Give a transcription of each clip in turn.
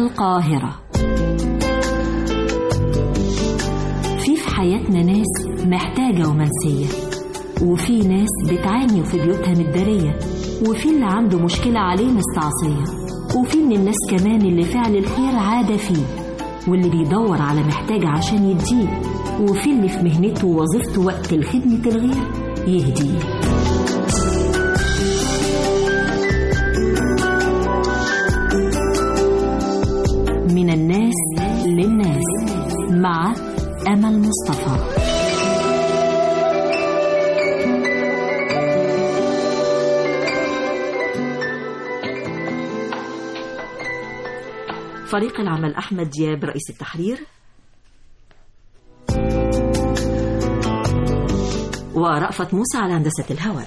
القاهرة في في حياتنا ناس محتاجة ومنسية وفي ناس بتعاني وفي بيوتها متدارية وفي اللي عنده مشكلة عليه مستعصية وفي من الناس كمان اللي فعل الخير عادة فيه واللي بيدور على محتاج عشان يديه وفي اللي في مهنته ووظيفته وقت الخدمة الغير يهديه من الناس للناس مع أمل مصطفى فريق العمل أحمد دياب رئيس التحرير ورأفت موسى على هندسة الهواء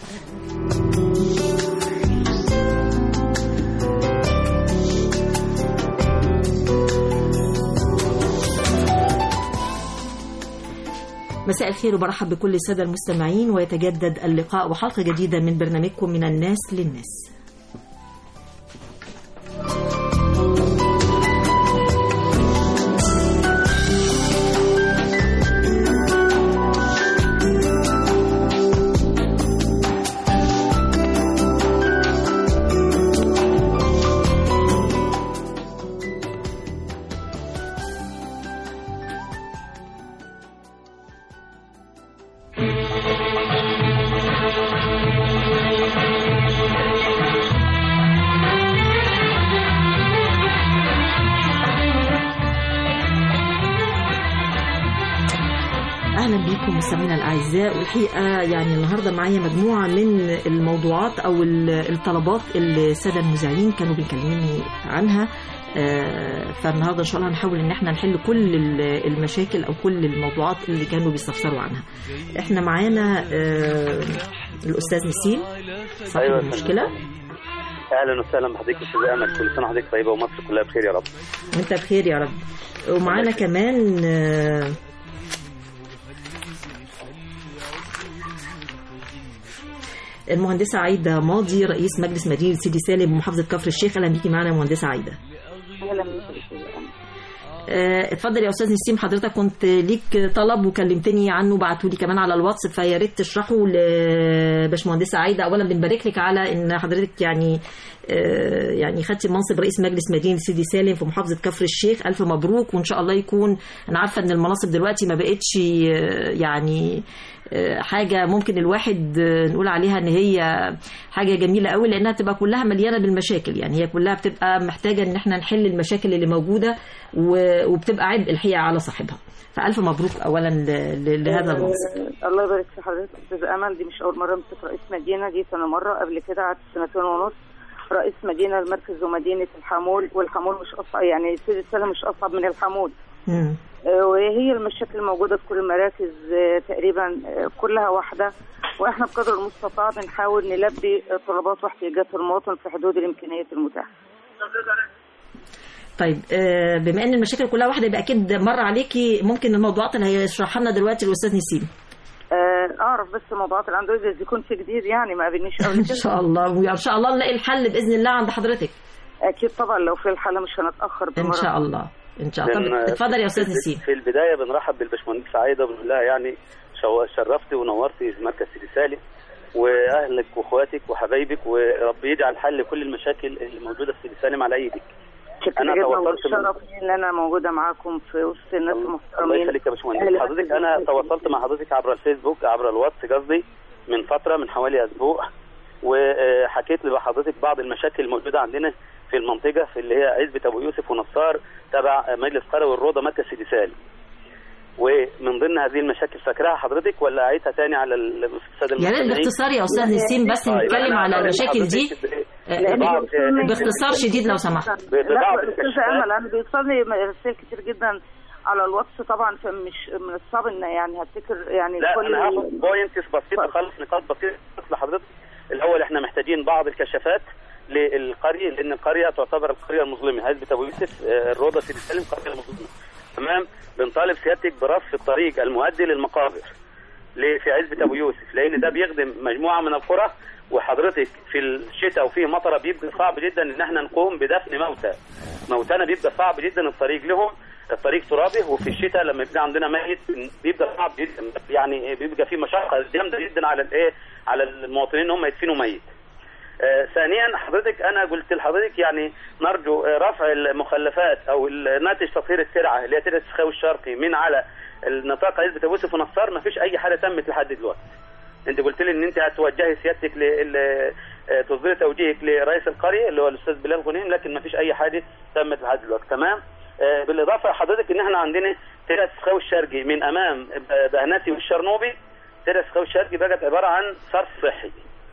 مساء الخير وبرحب بكل السادة المستمعين ويتجدد اللقاء وحلقة جديدة من برنامجكم من الناس للناس اهلا بيكم مستمعينا الاعزاء والحقيقه يعني النهارده معايا مجموعه من الموضوعات او ال- الطلبات اللي الساده المذيعين كانوا بيكلموني عنها آه، فالنهارده ان شاء الله هنحاول ان احنا نحل كل ال- المشاكل او كل الموضوعات اللي كانوا بيستفسروا عنها احنا معانا آه، الاستاذ نسيم صاحب أيوة. المشكله اهلا وسهلا بحضرتك يا استاذ امل كل سنه وحضرتك طيبه ومصر كلها بخير يا رب وانت بخير يا رب ومعانا كمان آه، المهندسة عايدة ماضي رئيس مجلس مدينة سيدي سالم بمحافظة كفر الشيخ أهلا بيكي معانا يا مهندسة عايدة اهلا بك آه، اتفضل يا أستاذ نسيم حضرتك كنت ليك طلب وكلمتني عنه بعتولي كمان على الواتس فيا ريت تشرحه لباشمهندسة عايدة أولا بنبارك لك على إن حضرتك يعني آه، يعني خدتي منصب رئيس مجلس مدينة سيدي سالم في محافظة كفر الشيخ ألف مبروك وإن شاء الله يكون أنا عارفة إن المناصب دلوقتي ما بقتش آه، يعني آه، حاجة ممكن الواحد آه، نقول عليها إن هي حاجة جميلة قوي لأنها تبقى كلها مليانة بالمشاكل يعني هي كلها بتبقى محتاجة إن احنا نحل المشاكل اللي موجودة و- وبتبقى عبء الحقيقة على صاحبها فألف مبروك أولا ل- ل- لهذا المنصب آه، الله يبارك في حضرتك استاذ امل دي مش اول مره امسك رئيس مدينه دي سنه مره قبل كده قعدت سنتين ونص رئيس مدينه المركز ومدينه الحمول والحمول مش اصعب يعني سيدي سالم مش اصعب من الحمول مم. آه، وهي المشاكل الموجوده في كل المراكز آه، تقريبا آه، كلها واحده واحنا بقدر المستطاع بنحاول نلبي آه، طلبات واحتياجات المواطن في حدود الامكانيات المتاحه طيب آه، بما ان المشاكل كلها واحده يبقى اكيد مر عليكي ممكن الموضوعات اللي هيشرحها لنا دلوقتي الاستاذ نسيم آه، اعرف بس موضوعات الاندرويد إذا يكون في جديد يعني ما قابلنيش قبل ان كده شاء الله وان شاء الله نلاقي الحل باذن الله عند حضرتك اكيد طبعا لو في الحاله مش هنتاخر ان بمرة. شاء الله ان شاء الله بن- طب اتفضل يا استاذ في- نسيم في البدايه بنرحب بالباشمهندسه عايده وبنقول لها يعني شو- شرفتي ونورتي في مركز سيدي سالم واهلك واخواتك وحبايبك ورب يجعل حل لكل المشاكل اللي موجوده في سيدي سالم على ايدك شكرا أنا جدا تواصلت من- والشرف لي ان انا موجوده معاكم في وسط الناس الله المحترمين يخليك يا باشمهندس أهلا حضرتك بك. انا تواصلت مع حضرتك عبر الفيسبوك عبر الواتس قصدي من فتره من حوالي اسبوع وحكيت لحضرتك بعض المشاكل الموجوده عندنا في المنطقه في اللي هي عزبه ابو يوسف ونصار تبع مجلس قرى والروضه مركز سيدي سالم ومن ضمن هذه المشاكل فاكراها حضرتك ولا اعيدها تاني على الساده يا ريت المستمعين؟ باختصار يا استاذ نسيم بس طيب، نتكلم أنا على هقول المشاكل دي لحضرتك آه، لأن بعض- بيوصلني- باختصار شديد لو سمحت لا ببعض استاذ الكشفات. امل انا بيوصلني رسائل كتير جدا على الواتس طبعا فمش من الصعب ان يعني هفتكر يعني لا كل انا هاخد بوينتس بسيطه خالص نقاط بسيطه لحضرتك الاول احنا محتاجين بعض الكشافات للقريه لان القريه تعتبر القريه المظلمه عزبه ابو يوسف آه، الروضه سيدي سالم قريه مظلمه تمام بنطالب سيادتك برصف الطريق المؤدي للمقابر ل- في عزبه ابو يوسف لان ده بيخدم مجموعه من القرى وحضرتك في الشتاء وفيه مطره بيبقى صعب جدا ان احنا نقوم بدفن موتى موتانا بيبقى صعب جدا الطريق لهم الطريق ترابي وفي الشتاء لما يبقى عندنا ميت بيبقى صعب جدا يعني بيبقى في مشقه جامده جدا على الايه على المواطنين ان هم يدفنوا ميت آه، ثانيا حضرتك انا قلت لحضرتك يعني نرجو آه، رفع المخلفات او ناتج تطهير الترعه اللي هي ترعه السخاوي الشرقي من على النطاق عزبه ابو يوسف ونصار ما فيش اي حاجه تمت لحد دلوقتي انت قلت لي ان انت هتوجهي سيادتك ل ل- آه، تصدير توجيهك لرئيس القريه اللي هو الاستاذ بلال غنيم لكن ما فيش اي حاجه تمت لحد دلوقتي تمام آه، بالاضافه حضرتك ان احنا عندنا ترعه السخاوي الشرقي من امام بهناتي والشرنوبي ترعه السخاوي الشرقي بقت عباره عن صرف صحي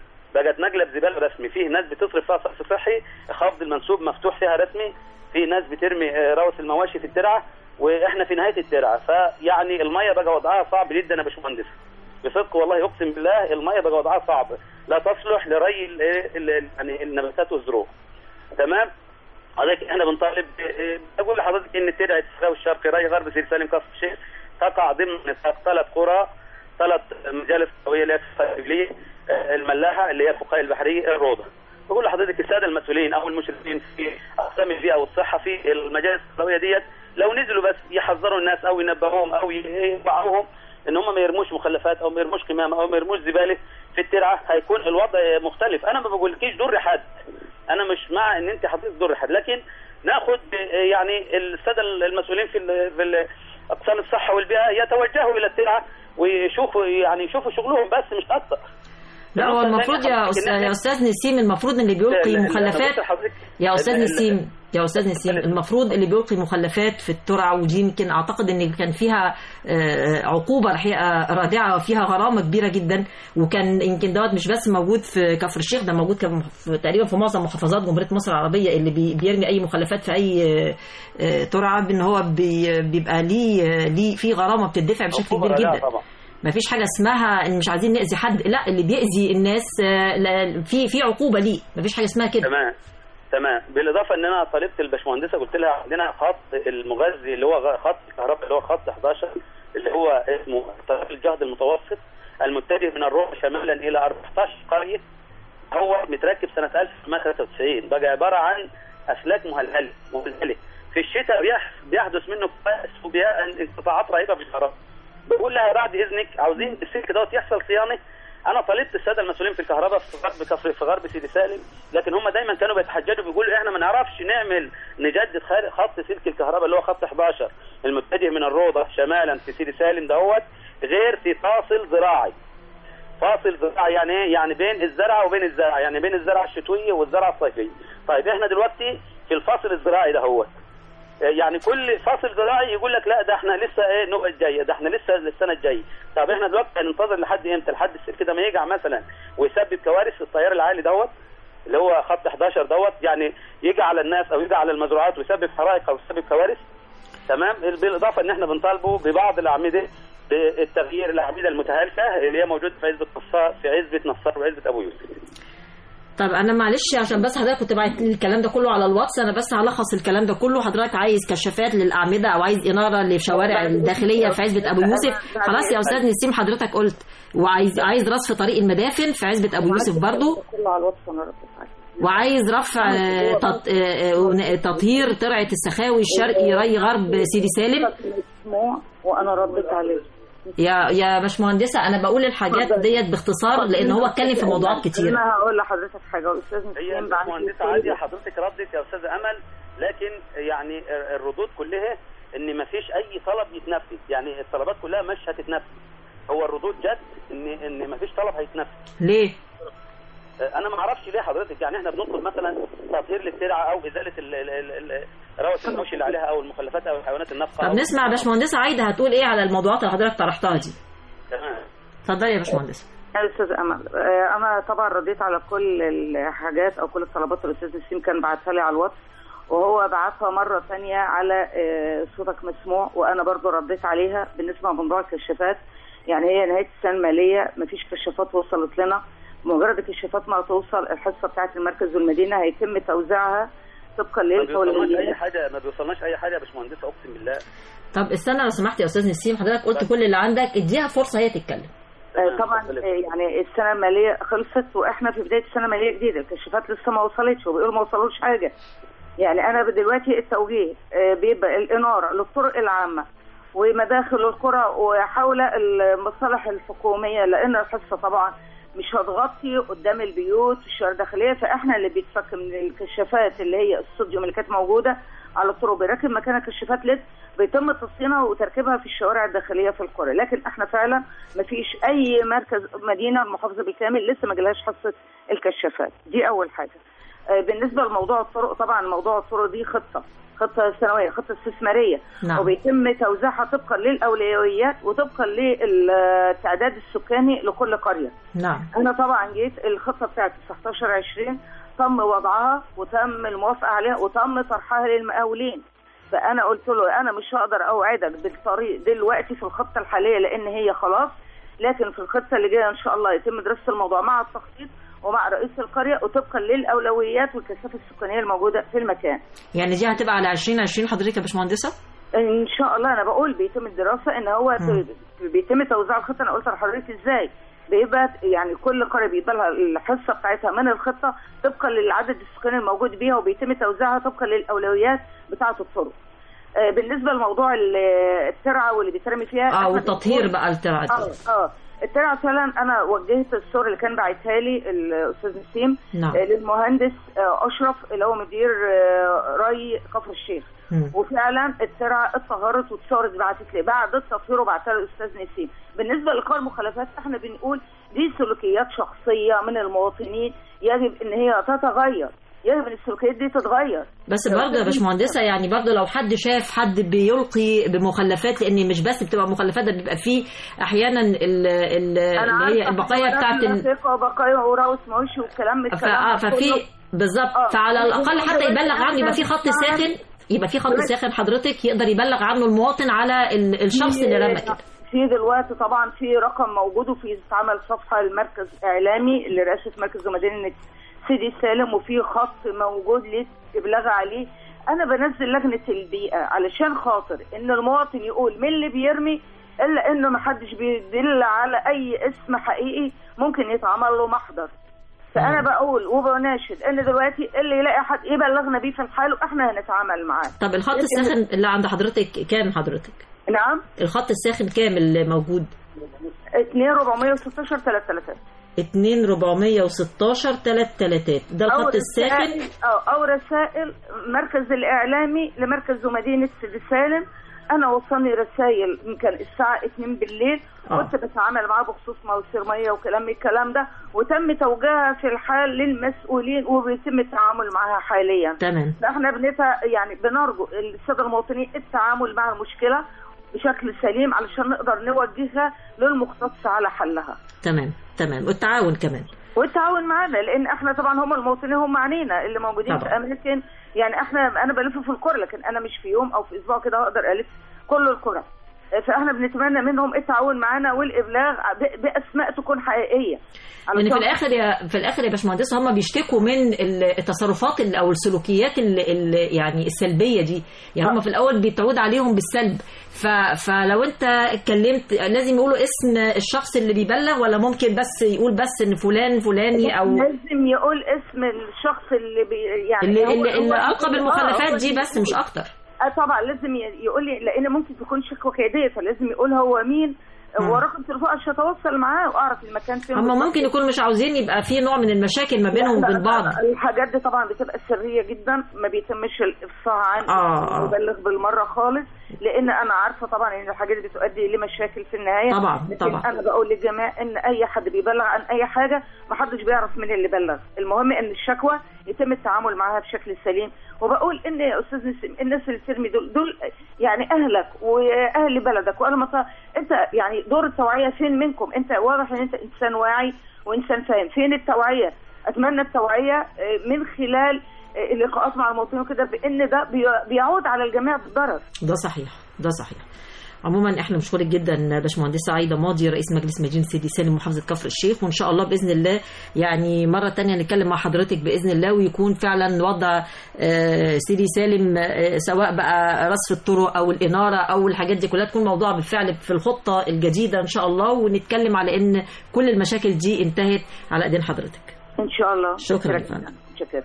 بقت مقلب زباله رسمي فيه ناس بتصرف فيها صرف صحي خفض المنسوب مفتوح فيها رسمي في ناس بترمي آه، روث المواشي في الترعه واحنا في نهايه الترعه فيعني الميه بقى وضعها صعب جدا يا باشمهندس بصدق والله اقسم بالله الميه بقى وضعها صعب لا تصلح لري ال- ال- يعني النباتات والزروع تمام حضرتك احنا بنطالب اه، اقول لحضرتك ان ترعه السخاوي الشرقي ري غرب سير سالم كفر الشيخ تقع ضمن نطاق ثلاث قرى ثلاث مجالس قويه اللي هي الفقايه الملاحه اللي هي الفقايه البحريه الروضه بقول لحضرتك الساده المسؤولين او المشرفين في اقسام البيئه والصحه في المجالس القويه ديت لو نزلوا بس يحذروا الناس او ينبهوهم او يوعوهم ان هم ما يرموش مخلفات او ما يرموش قمامه او ما يرموش زباله في الترعه هيكون الوضع مختلف انا ما بقولكيش ضر حد انا مش مع ان انت حضرتك تضر حد لكن ناخد يعني الساده المسؤولين في ال في ال اقسام الصحه والبيئه يتوجهوا الى الترعه ويشوفوا يعني يشوفوا شغلهم بس مش اكتر لا هو المفروض يا استاذ يا استاذ نسيم المفروض ان اللي بيلقي مخلفات يا استاذ نسيم يا استاذ نسيم المفروض اللي بيلقي مخلفات في الترعه ودي يمكن اعتقد ان كان فيها آه، عقوبه الحقيقه رادعه وفيها غرامه كبيره جدا وكان يمكن دوت مش بس موجود في كفر الشيخ ده موجود كم- في تقريبا في معظم محافظات جمهوريه مصر العربيه اللي بي- بيرمي اي مخلفات في اي آه، آه، ترعه بان هو بي- بيبقى ليه آه، ليه في غرامه بتدفع بشكل عقوبة كبير رادعة جدا طبعا ما فيش حاجه اسمها ان مش عايزين ناذي حد لا اللي بيأذي الناس آه، لا، في في عقوبه ليه ما فيش حاجه اسمها كده تمام تمام بالاضافه ان انا طالبت الباشمهندسه قلت لها عندنا خط المغذي اللي هو غ- خط الكهرباء اللي هو خط 11 اللي هو اسمه طريق الجهد المتوسط المتجه من الروح شمالا الى 14 قريه هو متركب سنه 1995 بقى عباره عن اسلاك مهلهله مهلهله في الشتاء بيح- بيحدث منه كوارث وبيها انقطاعات رهيبه في الكهرباء بقول لها بعد اذنك عاوزين السلك دوت يحصل صيانه انا طالبت الساده المسؤولين في الكهرباء في غرب كفر في غرب سيدي سالم لكن هم دايما كانوا بيتحججوا بيقولوا احنا ما نعرفش نعمل نجدد خارج خط سلك الكهرباء اللي هو خط 11 المتجه من الروضه شمالا في سيدي سالم دوت غير في فاصل زراعي فاصل زراعي يعني ايه؟ يعني بين الزرعه وبين الزرعه يعني بين الزرعه الشتويه والزرعه الصيفيه طيب احنا دلوقتي في الفاصل الزراعي ده هو يعني كل فاصل زراعي يقول لك لا ده احنا لسه ايه النوع الجايه ده احنا لسه السنه الجايه طب احنا دلوقتي هننتظر لحد امتى لحد السلك ده ما يقع مثلا ويسبب كوارث في التيار العالي دوت اللي هو خط 11 دوت يعني يجي على الناس او يجي على المزروعات ويسبب حرائق او يسبب كوارث تمام بالاضافه ان احنا بنطالبه ببعض الاعمده بالتغيير الاعمده المتهالكه اللي هي موجوده في عزبه نصار في عزبه نصار وعزبه ابو يوسف طب انا معلش عشان بس حضرتك كنت باعت لي الكلام ده كله على الواتس انا بس هلخص الكلام ده كله حضرتك عايز كشافات للاعمده او عايز اناره للشوارع الداخليه في عزبه ابو يوسف خلاص يا استاذ نسيم حضرتك قلت وعايز عايز رصف طريق المدافن في عزبه ابو يوسف برضو كله على الواتس وانا رديت عليه وعايز رفع آه، تط- آه، آه، تطهير ترعه السخاوي الشرقي ري غرب سيدي سالم مسموع وانا رديت عليه يا يا باشمهندسه انا بقول الحاجات ديت باختصار لان هو اتكلم في موضوعات كتير انا هقول لحضرتك حاجه والاستاذ هي نسيم بعد مهندسه عاديه حضرتك ردت يا استاذه امل لكن يعني الردود كلها ان ما فيش اي طلب يتنفذ يعني الطلبات كلها مش هتتنفذ هو الردود جت ان ان ما فيش طلب هيتنفذ ليه انا ما اعرفش ليه حضرتك يعني احنا بنطلب مثلا تطهير للترعه او ازاله ال- ال- ال- ال- روث المواشي اللي عليها او المخلفات او الحيوانات النافقه طب أو- نسمع باشمهندسه عايده هتقول ايه على الموضوعات اللي حضرتك طرحتها دي تمام اتفضلي يا باشمهندسه يا استاذ امل آه، انا طبعا رديت على كل الحاجات او كل الطلبات اللي الاستاذ نسيم كان بعتها لي على الواتس وهو بعتها مره ثانيه على آه، صوتك مسموع وانا برضو رديت عليها بالنسبه لموضوع الكشافات يعني هي نهايه السنه الماليه مفيش كشافات وصلت لنا مجرد الكشافات ما توصل الحصه بتاعه المركز والمدينه هيتم توزيعها طبقا ما للفه بيوصلناش اي والمدينه حاجه ما بيوصلناش اي حاجه يا باشمهندسه اقسم بالله طب استنى لو سمحت يا استاذ نسيم حضرتك قلت كل اللي عندك اديها فرصه هي تتكلم آه، طبعا آه، يعني السنه الماليه خلصت واحنا في بدايه السنه الماليه جديده الكشافات لسه ما وصلتش وبيقولوا ما وصلوش حاجه يعني انا دلوقتي التوجيه آه، بيبقى الاناره للطرق العامه ومداخل القرى وحول المصالح الحكوميه لان الحصه طبعا مش هتغطي قدام البيوت في الشوارع الداخليه فاحنا اللي بيتفك من الكشافات اللي هي الصوديوم اللي كانت موجوده على الطرق بيركب مكانها كشافات ليد بيتم تصينها وتركيبها في الشوارع الداخليه في القرى لكن احنا فعلا ما فيش اي مركز مدينه محافظه بالكامل لسه ما جالهاش حصه الكشافات دي اول حاجه آه، بالنسبه لموضوع الطرق طبعا موضوع الطرق دي خطه خطه سنويه خطه استثماريه نعم. وبيتم توزيعها طبقا للاولويات وطبقا للتعداد السكاني لكل قريه نعم انا طبعا جيت الخطه بتاعت 19 20 تم وضعها وتم الموافقه عليها وتم طرحها للمقاولين فانا قلت له انا مش هقدر اوعدك بالطريق دلوقتي في الخطه الحاليه لان هي خلاص لكن في الخطه اللي جايه ان شاء الله يتم دراسه الموضوع مع التخطيط ومع رئيس القريه وطبقا للاولويات والكثافه السكانيه الموجوده في المكان يعني دي هتبقى على 2020 حضرتك يا باشمهندسه ان شاء الله انا بقول بيتم الدراسه ان هو مم. بيتم توزيع الخطه انا قلت لحضرتك ازاي بيبقى يعني كل قريه بيبقى لها الحصه بتاعتها من الخطه طبقا للعدد السكاني الموجود بيها وبيتم توزيعها طبقا للاولويات بتاعه الطرق آه، بالنسبه لموضوع ال- الترعه واللي بيترمي فيها اه إحنا والتطهير بنقول- بقى الترعه دي. اه اه الترعه فعلا انا وجهت الصور اللي كان باعتها لي الاستاذ نسيم نعم. آه، للمهندس آه، اشرف اللي هو مدير آه، ري كفر الشيخ مم. وفعلا الترعه اتطهرت واتصورت بعتت لي بعد التطهير وبعتها للاستاذ نسيم بالنسبه لقاء المخالفات احنا بنقول دي سلوكيات شخصيه من المواطنين يجب ان هي تتغير يجب ان السلوكيات دي تتغير بس برضه يا باشمهندسه يعني برضه لو حد شاف حد بيلقي بمخلفات لان مش بس بتبقى مخلفات ده بيبقى فيه احيانا ال- ال- اللي هي البقايا بتاعت ال- وبقايا وراوس موشي والكلام من ف- الكلام آه، ده ففي كله. بالظبط آه. فعلى الاقل حتى يبلغ عنه يبقى في خط بس- ساخن يبقى في خط ساخن حضرتك يقدر يبلغ عنه المواطن على ال- الشخص اللي رمى كده في دلوقتي طبعا في رقم موجود وفي اتعمل صفحه لمركز اعلامي لرئاسه مركز مدينه سيدي سالم وفي خط موجود للابلاغ عليه انا بنزل لجنه البيئه علشان خاطر ان المواطن يقول مين اللي بيرمي الا انه ما حدش بيدل على اي اسم حقيقي ممكن يتعمل له محضر فانا بقول وبناشد ان دلوقتي اللي يلاقي حد يبلغنا بيه في الحال واحنا هنتعامل معاه طب الخط الساخن اللي عند حضرتك كام حضرتك نعم الخط الساخن كام اللي موجود 2 416 3000 2416 3 تلاتات ده أو الخط الساخن رسائل- أو, أو رسائل مركز الإعلامي لمركز مدينة سيدي سالم أنا وصلني رسائل يمكن الساعة 2 بالليل آه. كنت بتعامل معاه بخصوص مواسير مية وكلام من الكلام ده وتم توجيهها في الحال للمسؤولين وبيتم التعامل معها حاليا تمام احنا بنتا يعني بنرجو الساده المواطنين التعامل مع المشكله بشكل سليم علشان نقدر نوجهها للمختص على حلها تمام تمام والتعاون كمان والتعاون معانا لان احنا طبعا هم المواطنين هم عنينا اللي موجودين طبعا. في اماكن يعني احنا انا بلف في القرى لكن انا مش في يوم او في اسبوع كده هقدر الف كل القرى فاحنا بنتمنى منهم التعاون معانا والابلاغ ب- باسماء تكون حقيقيه يعني في علشان- الاخر يا في الاخر يا باشمهندس هم بيشتكوا من ال- التصرفات ال- او السلوكيات ال ال يعني السلبيه دي يعني هم في الاول بيتعود عليهم بالسلب ف فلو انت اتكلمت لازم يقولوا اسم الشخص اللي بيبلغ ولا ممكن بس يقول بس ان فلان فلاني او لازم يقول اسم الشخص اللي بي يعني اللي هو- اللي, هو- اللي القى آه، بالمخالفات هو دي اللي بس مش يقول. اكتر اه طبعا لازم ي- يقول لي لان ممكن تكون شكوى كيديه فلازم يقول هو مين مم. ورقم تليفون عشان اتواصل معاه واعرف المكان فين هم بالظبط. ممكن يكون مش عاوزين يبقى في نوع من المشاكل ما بينهم لا، وبين بعض لا، الحاجات دي طبعا بتبقى سريه جدا ما بيتمش الافصاح عن آه، آه. المبلغ بالمره خالص لان انا عارفه طبعا ان الحاجات دي بتؤدي لمشاكل في النهايه طبعا، لكن طبعا. انا بقول للجماعه ان اي حد بيبلغ عن اي حاجه ما حدش بيعرف مين اللي بلغ المهم ان الشكوى يتم التعامل معاها بشكل سليم وبقول ان يا استاذ نسيم الناس اللي بترمي دول دول يعني اهلك واهل بلدك واهل مصر انت يعني دور التوعيه فين منكم انت واضح ان انت انسان واعي وانسان فاهم فين التوعيه اتمنى التوعيه آه، من خلال آه، اللقاءات مع المواطنين وكده بان ده بي- بيعود على الجميع بالضرر ده صحيح ده صحيح عموما احنا مشكورك جدا باشمهندسه عايده ماضي رئيس مجلس مدينه سيدي سالم محافظه كفر الشيخ وان شاء الله باذن الله يعني مره تانية نتكلم مع حضرتك باذن الله ويكون فعلا وضع آه، سيدي سالم آه، سواء بقى رصف الطرق او الاناره او الحاجات دي كلها تكون موضوع بالفعل في الخطه الجديده ان شاء الله ونتكلم على ان كل المشاكل دي انتهت على ايدين حضرتك ان شاء الله شكرا يا فندم. شكرا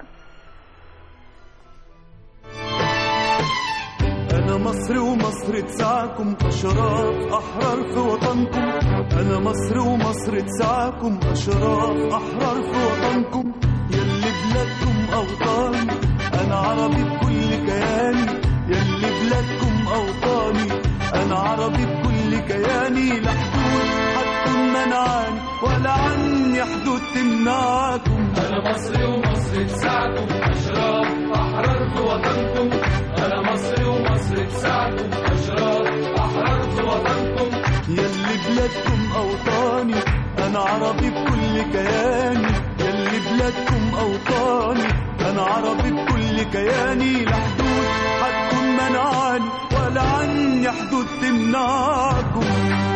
أنا مصري ومصر تسعكم أشراف أحرار في وطنكم أنا مصري ومصر تسعكم أشراف أحرار في وطنكم يلي بلادكم أوطاني أنا عربي بكل كياني يلي بلادكم أوطاني أنا عربي بكل كياني لا حدود حتكون منعاني ولا عني حدود تمنعكم أنا مصري ومصر تساعدكم أشراف أحرار في وطنكم أنا مصري ومصر تساعدكم أشراف أحرار في وطنكم يلي بلادكم أوطاني أنا عربي بكل كياني يلي بلادكم أوطاني أنا عربي بكل كياني لا حدود حتكون منعاني ولا عني حدود تمنعكم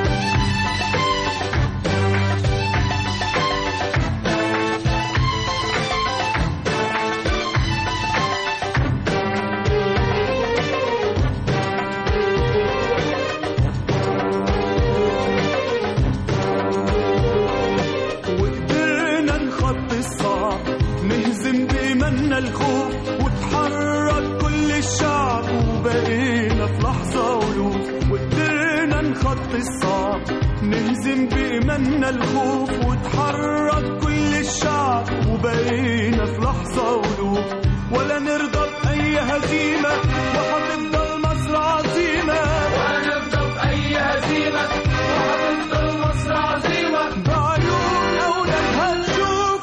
وقدرنا نخطي الصعب نهزم بإيماننا الخوف وتحرك كل الشعب وبقينا في لحظة ألوف وقدرنا نخطي الصعب نهزم بإيماننا الخوف وتحرك كل الشعب وبقينا في لحظة ألوف ولا نرضى بأي هزيمة وهتفضل مصر عظيمة وهنفضل بأي هزيمة وهتفضل مصر عظيمة بعيون أولادها نشوف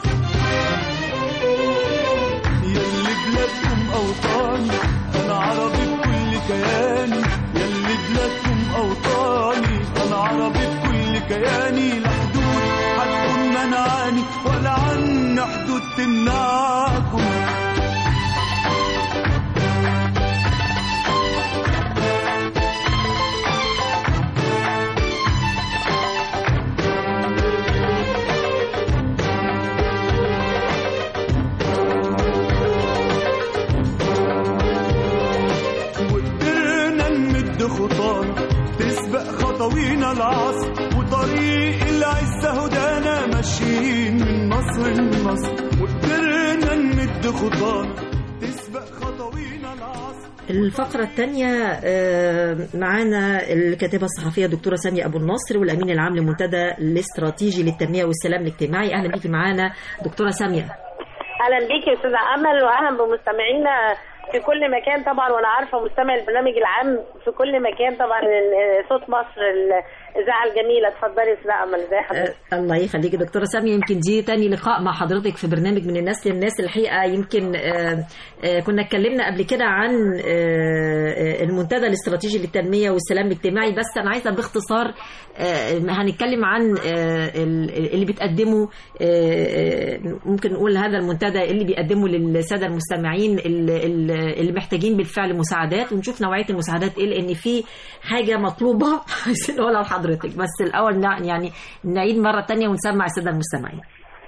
يلي بلادكم أوطاني أنا عربي بكل كياني يلي بلادكم أوطاني أنا عربي بكل كياني لا حدود حتكون منعاني ولا عنا حدود تمنعكم وقدرنا نمد خطانا تسبق خطوينا العصر وطريق العزة هدانا ماشيين من مصر لمصر وقدرنا نمد خطانا تسبق خطوينا العصر الفقرة الثانية معانا الكاتبة الصحفية دكتورة سامية أبو النصر والأمين العام لمنتدى الاستراتيجي للتنمية والسلام الاجتماعي أهلا بيكي معانا دكتورة سامية اهلا بيكي يا استاذه امل واهلا بمستمعينا في كل مكان طبعا وانا عارفه مستمع البرنامج العام في كل مكان طبعا ال- صوت مصر الاذاعه الجميله اتفضلي يا استاذه امل ازي حضرتك آه، الله يخليكي دكتورة سامية يمكن دي تاني لقاء مع حضرتك في برنامج من الناس للناس الحقيقة يمكن آه، آه، كنا اتكلمنا قبل كده عن آه، آه، المنتدى الاستراتيجي للتنمية والسلام الاجتماعي بس أنا عايزة باختصار آه، هنتكلم عن آه، ال- اللي بتقدمه آه، آه، ممكن نقول هذا المنتدى اللي بيقدمه للسادة المستمعين اللي- اللي اللي محتاجين بالفعل مساعدات ونشوف نوعية المساعدات ايه لأن في حاجة مطلوبة عايزين نقولها لحضرتك بس الأول نع- يعني نعيد مرة تانية ونسمع السادة المستمعين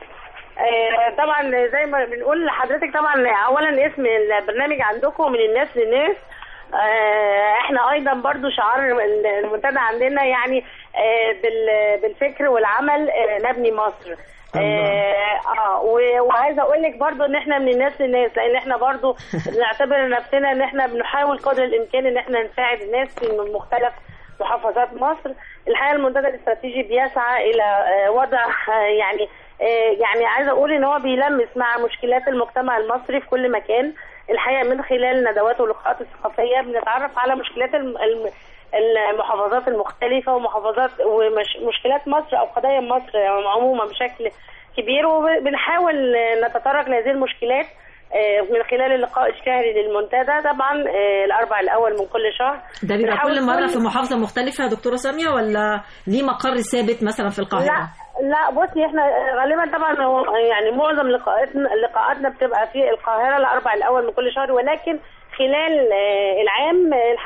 آه، طبعا زي ما بنقول لحضرتك طبعا اولا اسم البرنامج عندكم من الناس للناس آه، احنا ايضا برضو شعار المنتدى عندنا يعني آه، بال- بالفكر والعمل آه، نبني مصر اه آه، و- وعايزه اقول لك برضو ان احنا من الناس للناس لان احنا برضو بنعتبر نفسنا ان احنا بنحاول قدر الامكان ان احنا نساعد الناس في مختلف محافظات مصر الحقيقه المنتدى الاستراتيجي بيسعى الى آه، وضع آه، يعني آه، يعني عايزه اقول ان هو بيلمس مع مشكلات المجتمع المصري في كل مكان الحقيقه من خلال ندوات ولقاءات الثقافيه بنتعرف على مشكلات الم- الم- المحافظات المختلفه ومحافظات ومشكلات مصر او قضايا مصر عموما بشكل كبير وبنحاول نتطرق لهذه المشكلات آه، من خلال اللقاء الشهري للمنتدى طبعا آه، الاربع الاول من كل شهر ده بيبقى بنحاول كل مرة كل- في محافظة مختلفة يا دكتورة سامية ولا ليه مقر ثابت مثلا في القاهرة؟ لا لا بصي احنا غالبا طبعا هو يعني معظم لقاءاتنا لقاءاتنا بتبقى في القاهره الاربع الاول من كل شهر ولكن خلال آه، العام آه، الحقيقه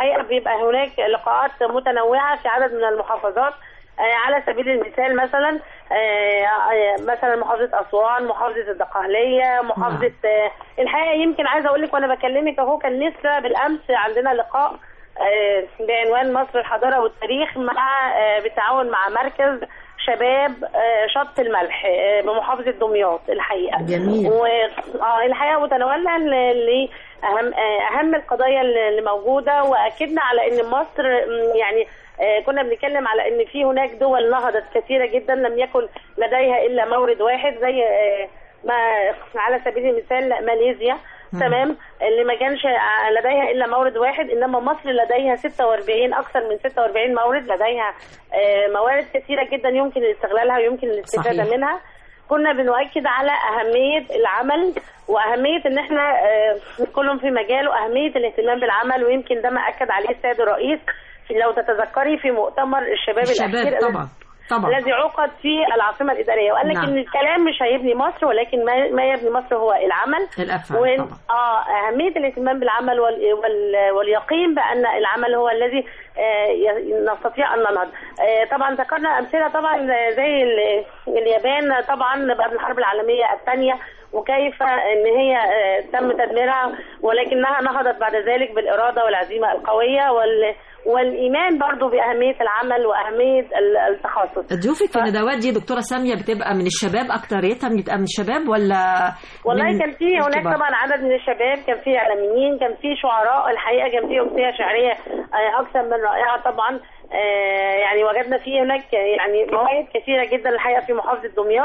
الحقيقه بيبقى هناك لقاءات متنوعه في عدد من المحافظات آه، على سبيل المثال مثلا آه، آه، مثلا محافظه اسوان محافظه الدقهليه محافظه آه، الحقيقه يمكن عايزه اقول لك وانا بكلمك اهو كان لسه بالامس عندنا لقاء آه، بعنوان مصر الحضاره والتاريخ مع آه، بالتعاون مع مركز شباب آه، شط الملح آه، بمحافظه دمياط الحقيقه جميل. و اه الحقيقه وتناولنا ل- ل- اهم آه، اهم القضايا اللي اللي موجوده واكدنا على ان مصر م، يعني آه، كنا بنتكلم على ان في هناك دول نهضت كثيره جدا لم يكن لديها الا مورد واحد زي آه، ما على سبيل المثال ماليزيا تمام اللي ما كانش لديها الا مورد واحد انما مصر لديها 46 اكثر من 46 مورد لديها آه، موارد كثيره جدا يمكن استغلالها ويمكن الاستفاده صحيح. منها كنا بنؤكد على أهمية العمل وأهمية إن إحنا آه، كلهم في مجاله أهمية الاهتمام بالعمل ويمكن ده ما أكد عليه السيد الرئيس في لو تتذكري في مؤتمر الشباب, الشباب الأخير طبعا طبعا الذي عقد في العاصمة الإدارية وقال لك نعم. إن الكلام مش هيبني مصر ولكن ما ما يبني مصر هو العمل الافعال وإن طبعا اه اهميه الاهتمام بالعمل وال وال واليقين بان العمل هو الذي آه ي- نستطيع ان ننهض آه طبعا ذكرنا امثله طبعا زي ال- اليابان طبعا بعد الحرب العالميه الثانيه وكيف ان هي آه تم تدميرها ولكنها نهضت بعد ذلك بالاراده والعزيمه القويه وال والايمان برضو باهميه العمل واهميه ال- التخصص ضيوفك في الندوات دي دكتوره ساميه بتبقى من الشباب اكتريتها بتبقى من الشباب ولا والله من كان في هناك الكبار؟ طبعا عدد من الشباب كان في اعلاميين كان في شعراء الحقيقه كان في امسيه شعريه آه، اكثر من رائعه طبعا آه، يعني وجدنا فيه هناك يعني مواهب كثيره جدا الحقيقه في محافظه دمياط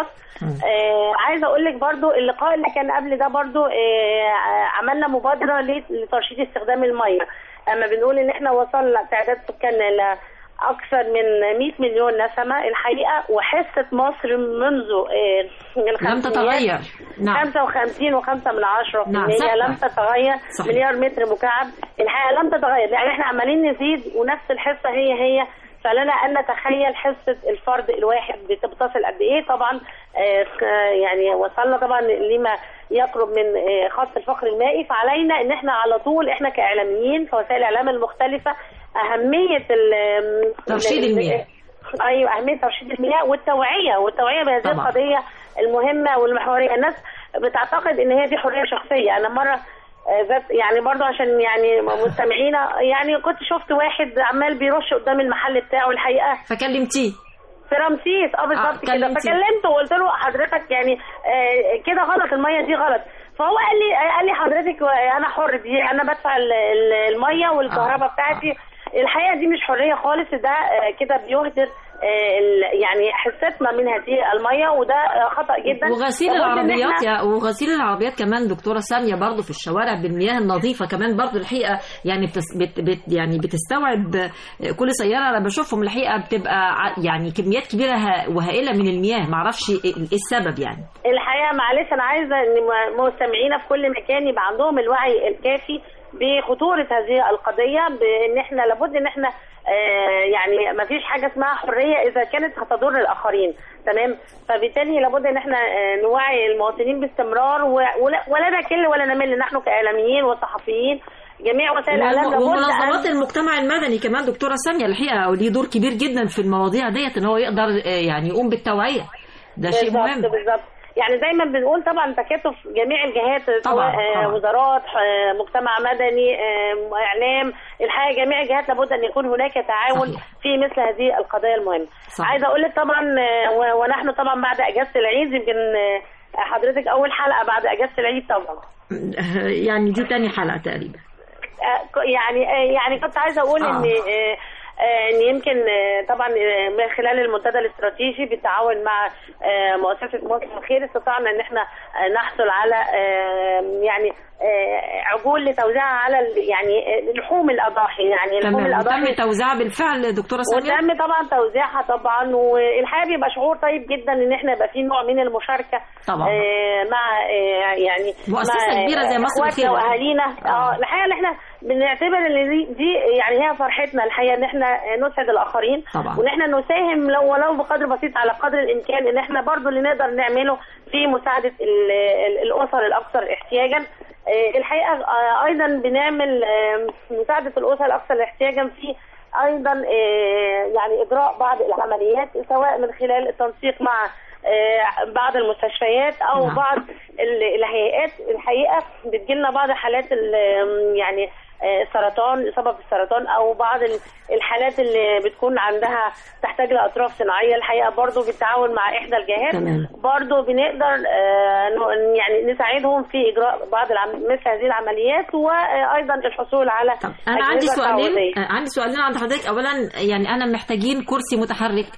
آه، عايزه اقول لك برضو اللقاء اللي كان قبل ده برضو آه، عملنا مبادره لترشيد استخدام الميه اما بنقول ان احنا وصلنا تعداد سكان ل اكثر من 100 مليون نسمه الحقيقه وحصه مصر منذ آه، لم الخمسينات تتغير نعم 55 و5 من عشرة في نعم، المية ثابتة. لم تتغير صحيح. مليار متر مكعب الحقيقة لم تتغير يعني احنا عمالين نزيد ونفس الحصة هي هي فلنا ان نتخيل حصة الفرد الواحد بت- بتصل قد ايه طبعا آه، ك- يعني وصلنا طبعا لما يقرب من آه، خط الفقر المائي فعلينا ان احنا على طول احنا كاعلاميين في وسائل الاعلام المختلفة اهمية ال- ترشيد ال- المياه. ايوه اهميه ترشيد المياه والتوعيه والتوعيه بهذه طبعا. القضيه المهمه والمحوريه الناس بتعتقد ان هي دي حريه شخصيه انا مره آه، ذات يعني برضو عشان يعني مستمعينا يعني كنت شفت واحد عمال بيرش قدام المحل بتاعه الحقيقه فكلمتيه في رمسيس اه بالظبط كده كلمتيه. فكلمته وقلت له حضرتك يعني آه، كده غلط الميه دي غلط فهو قال لي قال لي حضرتك انا حر دي انا بدفع ال- ال- الميه والكهرباء آه، بتاعتي الحقيقه دي مش حريه خالص ده آه، كده بيهدر آه، ال- يعني حصتنا من هذه الميه وده آه، خطا جدا وغسيل لابد إن العربيات إحنا- يا وغسيل العربيات كمان دكتوره ساميه برضو في الشوارع بالمياه النظيفه كمان برضو الحقيقه يعني بتس بت بت يعني بتستوعب كل سياره انا بشوفهم الحقيقه بتبقى ع- يعني كميات كبيره ه- وهائله من المياه معرفش ايه إيه السبب يعني الحقيقه معلش انا عايزه ان م- مستمعينا في كل مكان يبقى عندهم الوعي الكافي بخطوره هذه القضيه بان احنا لابد ان احنا آه، يعني ما فيش حاجه اسمها حريه اذا كانت هتضر الاخرين تمام فبالتالي لابد ان احنا آه، نوعي المواطنين باستمرار و- ولا ولا نكل ولا نمل نحن كاعلاميين وصحفيين جميع وسائل الاعلام وم- لابد ومنظمات أن- المجتمع المدني كمان دكتوره ساميه الحقيقه وليه دور كبير جدا في المواضيع ديت ان هو يقدر آه، يعني يقوم بالتوعيه ده شيء بالظبط مهم بالظبط يعني دايما بنقول طبعا تكاتف جميع الجهات سواء طبعاً، آه، طبعاً. وزارات آه، مجتمع مدني آه، اعلام الحقيقه جميع الجهات لابد ان يكون هناك تعاون صحيح. في مثل هذه القضايا المهمه صحيح. عايزه اقول لك طبعا آه، و- ونحن طبعا بعد اجازه العيد يمكن آه، حضرتك اول حلقه بعد اجازه العيد طبعا يعني دي تاني حلقه تقريبا آه، ك- يعني آه، يعني كنت عايزه اقول آه. ان آه، آه، ان يمكن آه، طبعا آه، من خلال المنتدى الاستراتيجي بالتعاون مع آه، مؤسسه مصر الخير استطعنا ان احنا آه، نحصل على آه، يعني آه، عجول لتوزيعها على ال- يعني آه، لحوم الاضاحي يعني لحوم تمام الاضاحي وتم توزيعها بالفعل دكتوره ساميه وتم طبعا توزيعها طبعا والحقيقه بيبقى شعور طيب جدا ان احنا يبقى في نوع من المشاركه طبعا. آه مع آه يعني مؤسسة مع كبيرة زي مصر اخواتنا الخير. واهالينا آه. اه الحقيقه ان احنا بنعتبر ان دي, دي يعني هي فرحتنا الحقيقه ان احنا نسعد الاخرين طبعا. وان احنا نساهم لو ولو بقدر بسيط على قدر الامكان ان احنا برضو اللي نقدر نعمله في مساعده ال- ال- الاسر الاكثر احتياجا آه، الحقيقه آه، ايضا بنعمل آه، مساعده الاسر الاكثر احتياجا في ايضا آه، يعني اجراء بعض العمليات سواء من خلال التنسيق مع آه، بعض المستشفيات او نعم. بعض ال- الهيئات الحقيقه بتجيلنا بعض حالات ال- يعني آه، السرطان الاصابه بالسرطان او بعض ال- الحالات اللي بتكون عندها تحتاج لاطراف صناعيه الحقيقه برضو بالتعاون مع احدى الجهات تمام. برضو بنقدر آه، ن- يعني نساعدهم في اجراء بعض العم... مثل هذه العمليات وايضا الحصول على طب انا عندي أجهزة سؤالين تعويضية. آه، عندي سؤالين عند حضرتك اولا يعني انا محتاجين كرسي متحرك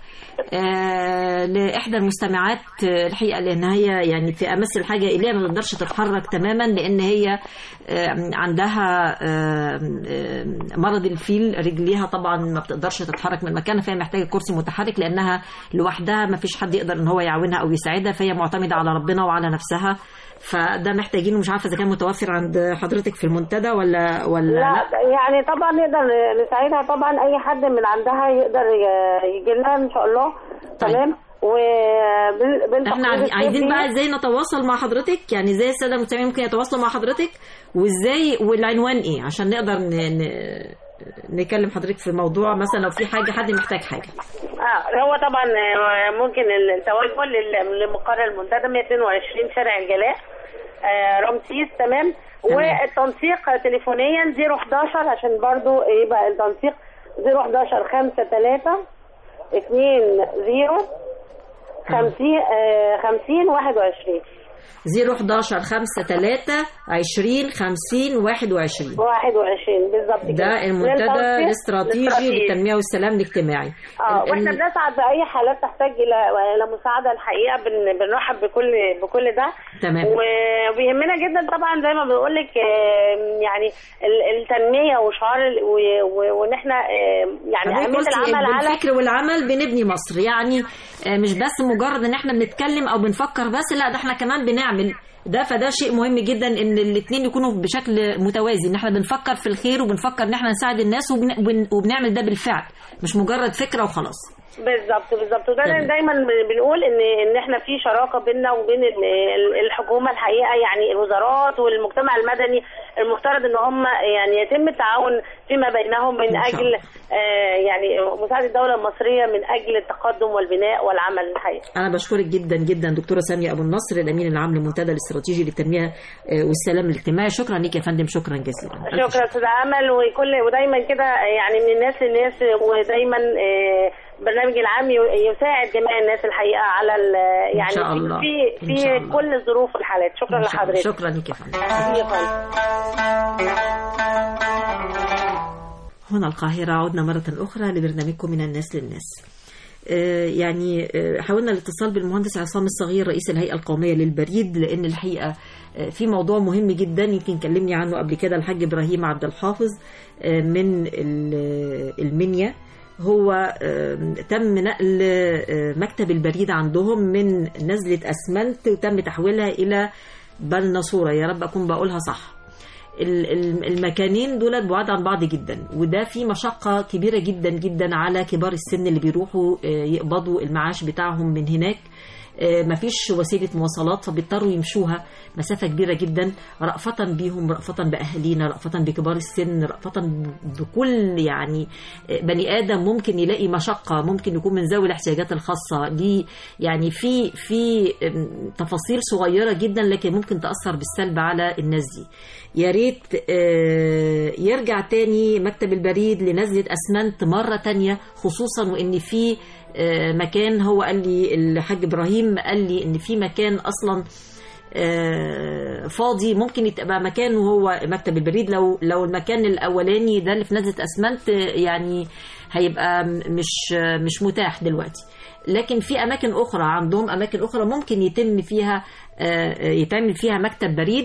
آه لاحدى المستمعات آه، الحقيقه لان هي يعني في امس الحاجه اليها ما تقدرش تتحرك تماما لان هي آه، عندها آه، آه، مرض الفيل رجليها طبعا ما بتقدرش تتحرك من مكانها فهي محتاجه كرسي متحرك لانها لوحدها ما فيش حد يقدر ان هو يعاونها او يساعدها فهي معتمده على ربنا وعلى نفسها فده محتاجينه مش عارفه اذا كان متوفر عند حضرتك في المنتدى ولا ولا لا يعني طبعا نقدر نساعدها طبعا اي حد من عندها يقدر يجي لنا ان شاء الله تمام وبال احنا عايزين- عايزين بقى ازاي نتواصل مع حضرتك يعني ازاي الساده المستمعين ممكن يتواصلوا مع حضرتك وازاي والعنوان ايه عشان نقدر ن... ن... نكلم حضرتك في موضوع مثلا لو في حاجه حد محتاج حاجه اه هو طبعا آه، ممكن التوجه لل- لمقر المنتدى 122 شارع الجلاء آه، رمسيس تمام والتنسيق تليفونيا 011 عشان برضو يبقى التنسيق 011 5 3 2 0 50 50 21 011 5 3 20 50 21 21 بالظبط كده ده المنتدى التنسيق الاستراتيجي الاستراتيجي. للتنميه والسلام الاجتماعي اه ال- واحنا ال- بنسعد باي حالات تحتاج الى الى مساعده الحقيقه بن بنرحب بكل بكل ده تمام. وبيهمنا جدا طبعا زي ما بقول لك يعني ال- التنميه وشعار ال- و- و- وان احنا آه، يعني حضرتك اهميه قلتي العمل على بالفكر والعمل بنبني مصر يعني آه، مش بس مجرد ان احنا بنتكلم او بنفكر بس لا ده احنا كمان بنعمل ده فده شيء مهم جدا ان الاثنين يكونوا بشكل متوازي ان احنا بنفكر في الخير وبنفكر ان احنا نساعد الناس وبن... وبن- وبنعمل ده بالفعل مش مجرد فكره وخلاص بالظبط بالظبط وده تمام. دايما بن- بنقول ان ان احنا في شراكه بيننا وبين ال- ال- الحكومه الحقيقه يعني الوزارات والمجتمع المدني المفترض ان هم يعني يتم التعاون فيما بينهم من إن شاء اجل الله. آه يعني مساعده الدوله المصريه من اجل التقدم والبناء والعمل الحقيقي انا بشكرك جدا جدا دكتوره ساميه ابو النصر الامين العام للمنتدى الاستراتيجي للتنميه آه، والسلام الاجتماعي شكرا ليك يا فندم شكرا جزيلا ألف شكرا استاذ امل وكل ودايما كده يعني من الناس للناس ودايما آه، برنامج العام ي- يساعد جميع الناس الحقيقه على ال- يعني شاء الله. في إن شاء في الله. كل الظروف والحالات شكرا إن شاء الله. لحضرتك شكرا ليك يا فندم شكرا هنا القاهرة عدنا مرة أخرى لبرنامجكم من الناس للناس آه، يعني آه، حاولنا الاتصال بالمهندس عصام الصغير رئيس الهيئة القومية للبريد لأن الحقيقة آه، في موضوع مهم جدا يمكن كلمني عنه قبل كده الحاج إبراهيم عبد الحافظ آه، من ال- المنيا هو آه، تم نقل آه، مكتب البريد عندهم من نزلة أسمنت وتم تحويلها إلى بلنصورة يا رب أكون بقولها صح ال- ال- المكانين دول بعاد عن بعض جدا وده في مشقة كبيرة جدا جدا على كبار السن اللي بيروحوا آه، يقبضوا المعاش بتاعهم من هناك آه، مفيش وسيلة مواصلات فبيضطروا يمشوها مسافة كبيرة جدا رأفة بيهم رأفة بأهالينا رأفة بكبار السن رأفة بكل يعني آه، بني آدم ممكن يلاقي مشقة ممكن يكون من ذوي الاحتياجات الخاصة ليه يعني في في آم، تفاصيل صغيرة جدا لكن ممكن تأثر بالسلب على الناس دي يا ريت آه، يرجع تاني مكتب البريد لنزلة أسمنت مرة تانية خصوصا وإن في آه، مكان هو قال لي الحاج إبراهيم قال لي إن في مكان أصلا آه، فاضي ممكن يبقى مكانه هو مكتب البريد لو لو المكان الاولاني ده اللي في نزله اسمنت آه، يعني هيبقى م- مش آه، مش متاح دلوقتي لكن في اماكن اخرى عندهم اماكن اخرى ممكن يتم فيها آه، آه، يتعمل فيها مكتب بريد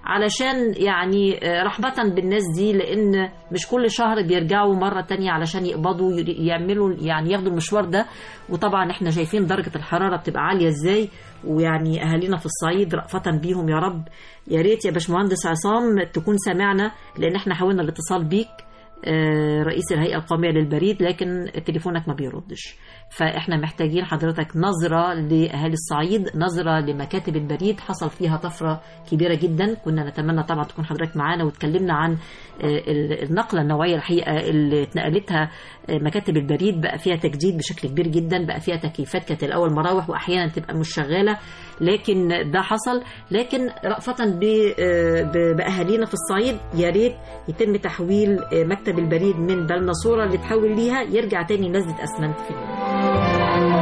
علشان يعني آه، رحمة بالناس دي لأن مش كل شهر بيرجعوا مرة تانية علشان يقبضوا ير- يعملوا يعني ياخدوا المشوار ده وطبعا احنا شايفين درجة الحرارة بتبقى عالية ازاي ويعني أهالينا في الصعيد رأفة بيهم يا رب يا ريت يا باشمهندس عصام تكون سمعنا لأن احنا حاولنا الاتصال بيك آه، رئيس الهيئة القومية للبريد لكن تليفونك ما بيردش فاحنا محتاجين حضرتك نظرة لأهالي الصعيد نظرة لمكاتب البريد حصل فيها طفرة كبيرة جدا كنا نتمنى طبعا تكون حضرتك معانا وتكلمنا عن آه، ال- النقلة النوعية الحقيقة اللي اتنقلتها آه، مكاتب البريد بقى فيها تجديد بشكل كبير جدا بقى فيها تكييفات كانت الأول مراوح وأحيانا تبقى مش شغالة لكن ده حصل لكن رأفة ب- آه، ب- بأهالينا في الصعيد يا ريت يتم تحويل آه، مكتب البريد من بالنصورة اللي تحول ليها يرجع تاني نزلة أسمنت في البلد.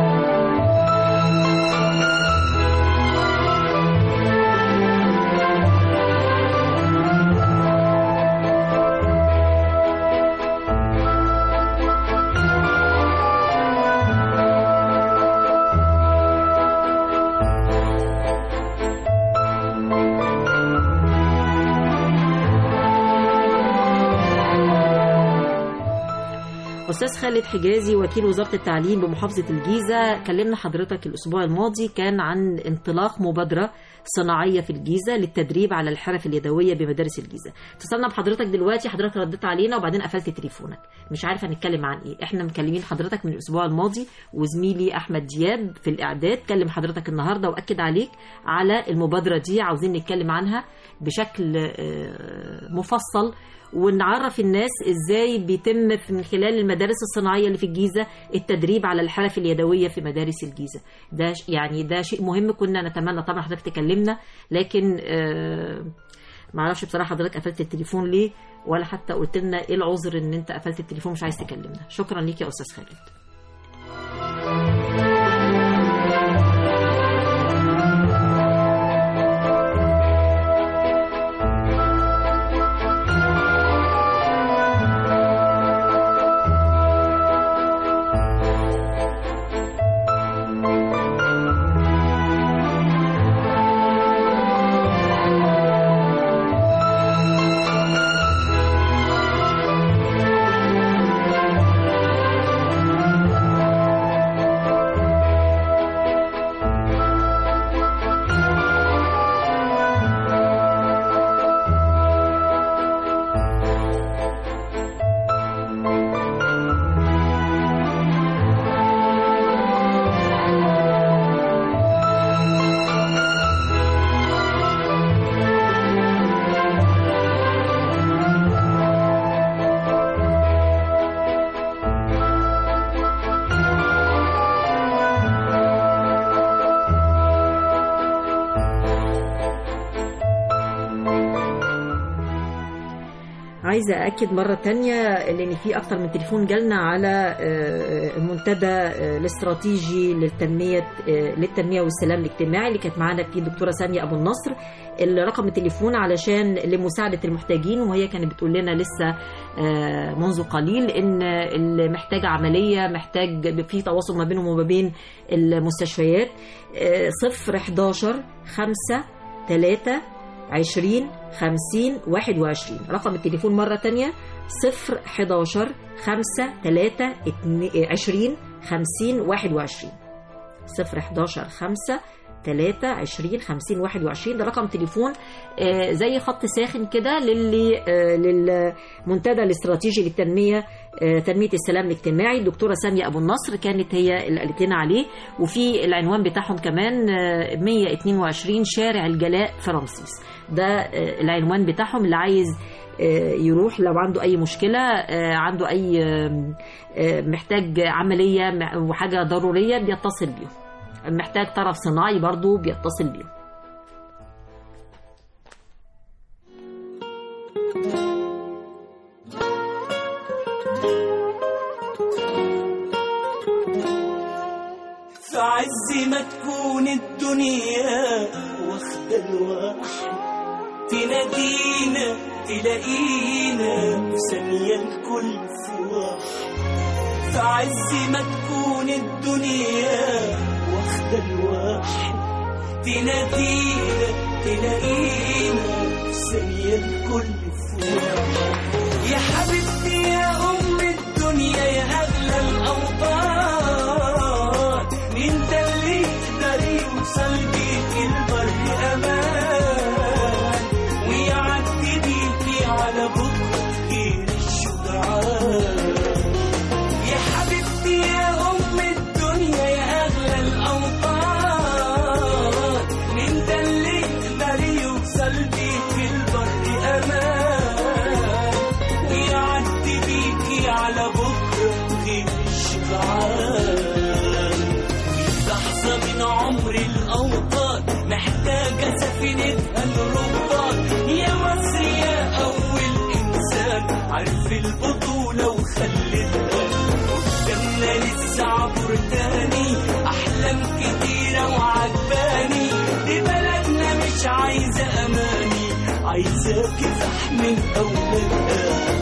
أستاذ خالد حجازي وكيل وزارة التعليم بمحافظة الجيزة كلمنا حضرتك الأسبوع الماضي كان عن انطلاق مبادرة صناعية في الجيزة للتدريب على الحرف اليدوية بمدارس الجيزة اتصلنا بحضرتك دلوقتي حضرتك رديت علينا وبعدين قفلت تليفونك مش عارفة هنتكلم عن إيه احنا مكلمين حضرتك من الأسبوع الماضي وزميلي أحمد دياب في الإعداد كلم حضرتك النهاردة وأكد عليك على المبادرة دي عاوزين نتكلم عنها بشكل آه، مفصل ونعرف الناس ازاي بيتم من خلال المدارس الصناعيه اللي في الجيزه التدريب على الحرف اليدويه في مدارس الجيزه ده ش- يعني ده شيء مهم كنا نتمنى طبعا حضرتك تكلمنا لكن آه ما اعرفش بصراحه حضرتك قفلت التليفون ليه ولا حتى قلت لنا ايه العذر ان انت قفلت التليفون مش عايز تكلمنا شكرا ليك يا استاذ خالد عايزة أأكد مرة تانية لأن في أكتر من تليفون جالنا على آه، المنتدى آه، الاستراتيجي للتنمية آه، للتنمية والسلام الاجتماعي اللي كانت معانا فيه الدكتورة سامية أبو النصر الرقم التليفون علشان لمساعدة المحتاجين وهي كانت بتقول لنا لسه آه، منذ قليل إن اللي محتاج عملية محتاج في تواصل ما بينهم وما بين المستشفيات آه، صفر 11 5 3 20 50 21 رقم التليفون مرة تانية 0 11 5 3 20 50 21 0 11 5 3 20 50 21 ده رقم تليفون آه، زي خط ساخن كده للي آه، للمنتدى الاستراتيجي للتنميه آه، تنميه السلام الاجتماعي الدكتوره ساميه ابو النصر كانت هي اللي قالت لنا عليه وفي العنوان بتاعهم كمان آه، 122 شارع الجلاء في رمسيس ده آه، العنوان بتاعهم اللي عايز آه، يروح لو عنده اي مشكله آه، عنده اي آه، آه، محتاج عمليه م- وحاجه ضروريه بيتصل بيهم محتاج طرف صناعي برضو بيتصل بيهم في عز ما تكون الدنيا واخدة الواحد تنادينا تلاقينا في ثانية الكل في واحد في عز ما تكون الدنيا واخدة الواحد تنادينا تلاقينا في ثانية الكل فوق يا حبيبتي يا أم الدنيا يا أغلى الأوطان مين ده اللي يقدر يوصل بيك البر أمان ويعدي بيكي على بكرة غير الشجعان يا حبيبتي يا أم الدنيا يا أغلى الأوطان مين ده اللي يقدر يوصل بيك البر أمان ويعدي بيكي على بكرة غير الشجعان لحظة من عمر الأوطان محتاجة سفينتها الرباط يا مصر يا أول إنسان عرف البطولة وخلتها قدامنا لسه عبر تاني أحلام كتيرة وعجباني دي بلدنا مش عايزة أماني عايزة كفاح من أولادها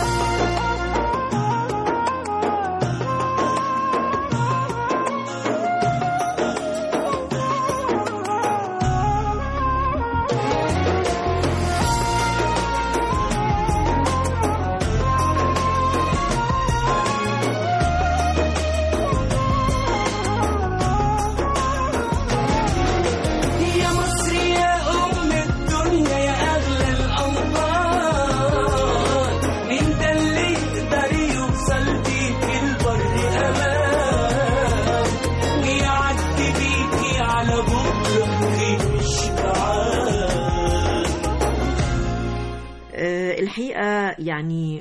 يا مصر يا أم الدنيا يا أغلى الأوطان مين ده اللي يقدر يوصل بيك البر أمان ويعدي بيكي على بكرة غير الشجعان آه، الحقيقه يعني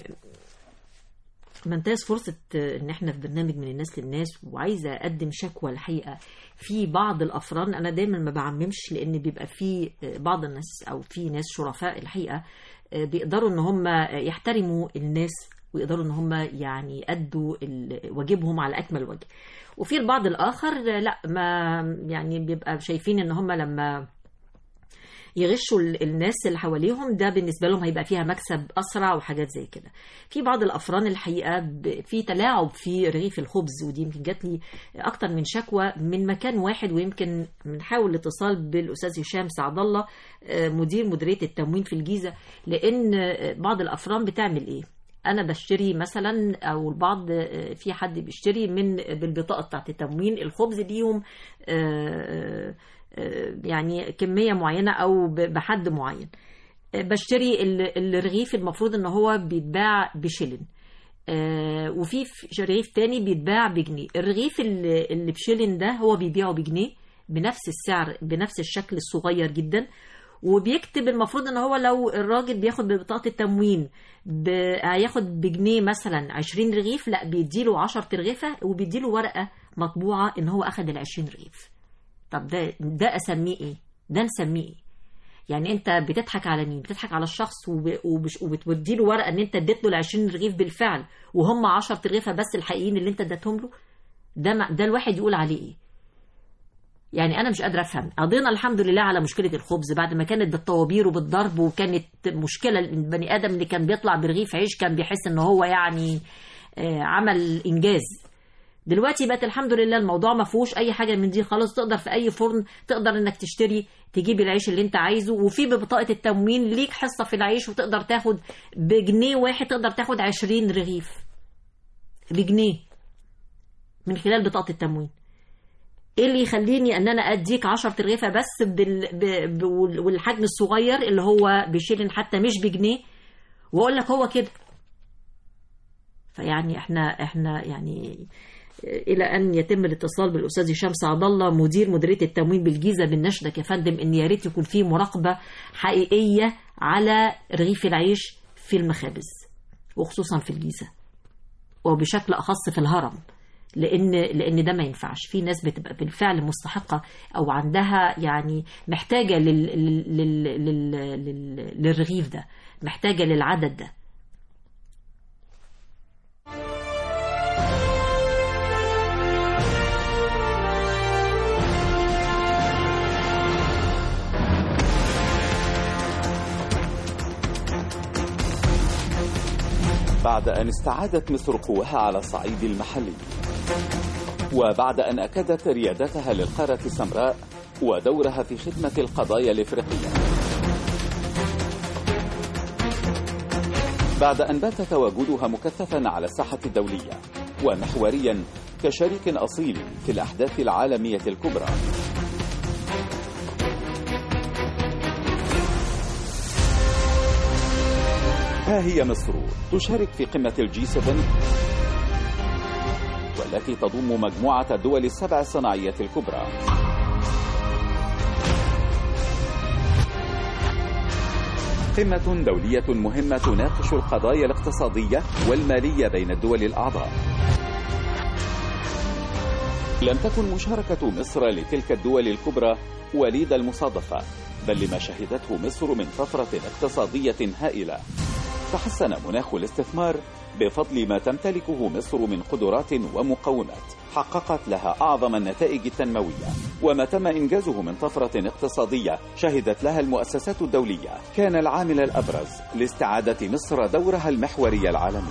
بنتهز فرصة آه، إن إحنا في برنامج من الناس للناس وعايزة أقدم شكوى الحقيقة في بعض الأفران أنا دايما ما بعممش لأن بيبقى في آه، بعض الناس أو في ناس شرفاء الحقيقة آه، بيقدروا إن هم يحترموا الناس ويقدروا إن هم يعني يأدوا ال- واجبهم على أكمل وجه وفي البعض الآخر آه، لا ما يعني بيبقى شايفين إن هم لما يغشوا ال- الناس اللي حواليهم ده بالنسبه لهم هيبقى فيها مكسب اسرع وحاجات زي كده في بعض الافران الحقيقه ب- في تلاعب في رغيف الخبز ودي يمكن جات لي اكتر من شكوى من مكان واحد ويمكن بنحاول الاتصال بالاستاذ هشام سعد الله آه، مدير مديريه التموين في الجيزه لان آه، بعض الافران بتعمل ايه انا بشتري مثلا او البعض آه، في حد بيشتري من بالبطاقه بتاعت التموين الخبز ليهم آه، آه، يعني كميه معينه او ب- بحد معين آه، بشتري ال- الرغيف المفروض ان هو بيتباع بشلن آه، وفي ف- رغيف تاني بيتباع بجنيه الرغيف اللي اللي بشلن ده هو بيبيعه بجنيه بنفس السعر بنفس الشكل الصغير جدا وبيكتب المفروض ان هو لو الراجل بياخد ببطاقه التموين ب... هياخد بجنيه مثلا 20 رغيف لا بيديله 10 رغيفه وبيديله ورقه مطبوعه ان هو اخد ال 20 رغيف طب ده ده اسميه ايه ده نسميه ايه يعني انت بتضحك على مين بتضحك على الشخص وب... وبش... وبتودي له ورقه ان انت اديت له ال 20 رغيف بالفعل وهم 10 رغيفه بس الحقيقيين اللي انت اديتهم له ده ما... ده الواحد يقول عليه ايه يعني انا مش قادره افهم قضينا الحمد لله على مشكله الخبز بعد ما كانت بالطوابير وبالضرب وكانت مشكله البني ادم اللي كان بيطلع برغيف عيش كان بيحس ان هو يعني آه، عمل انجاز دلوقتي بقت الحمد لله الموضوع ما فيهوش اي حاجه من دي خلاص تقدر في اي فرن تقدر انك تشتري تجيب العيش اللي انت عايزه وفي ببطاقه التموين ليك حصه في العيش وتقدر تاخد بجنيه واحد تقدر تاخد 20 رغيف بجنيه من خلال بطاقه التموين ايه اللي يخليني ان انا اديك 10 رغيفه بس بال... ب... ب... والحجم الصغير اللي هو بشيلن حتى مش بجنيه واقول لك هو كده فيعني احنا احنا يعني الى ان يتم الاتصال بالاستاذ هشام سعد الله مدير مديريه التموين بالجيزه بنشدك يا فندم ان يا ريت يكون في مراقبه حقيقيه على رغيف العيش في المخابز وخصوصا في الجيزه وبشكل اخص في الهرم لان لان ده ما ينفعش في ناس بتبقى بالفعل مستحقه او عندها يعني محتاجه لل لل لل لل لل للرغيف ده محتاجه للعدد ده بعد أن استعادت مصر قواها على الصعيد المحلي وبعد أن أكدت ريادتها للقارة السمراء ودورها في خدمة القضايا الإفريقية بعد أن بات تواجدها مكثفا على الساحة الدولية ومحوريا كشريك أصيل في الأحداث العالمية الكبرى ها هي مصر تشارك في قمة الجي 7 والتي تضم مجموعة الدول السبع الصناعية الكبرى قمة دولية مهمة تناقش القضايا الاقتصادية والمالية بين الدول الأعضاء لم تكن مشاركة مصر لتلك الدول الكبرى وليد المصادفة بل لما شهدته مصر من طفرة اقتصادية هائلة تحسن مناخ الاستثمار بفضل ما تمتلكه مصر من قدرات ومقومات حققت لها أعظم النتائج التنموية وما تم إنجازه من طفرة اقتصادية شهدت لها المؤسسات الدولية كان العامل الأبرز لاستعادة مصر دورها المحوري العالمي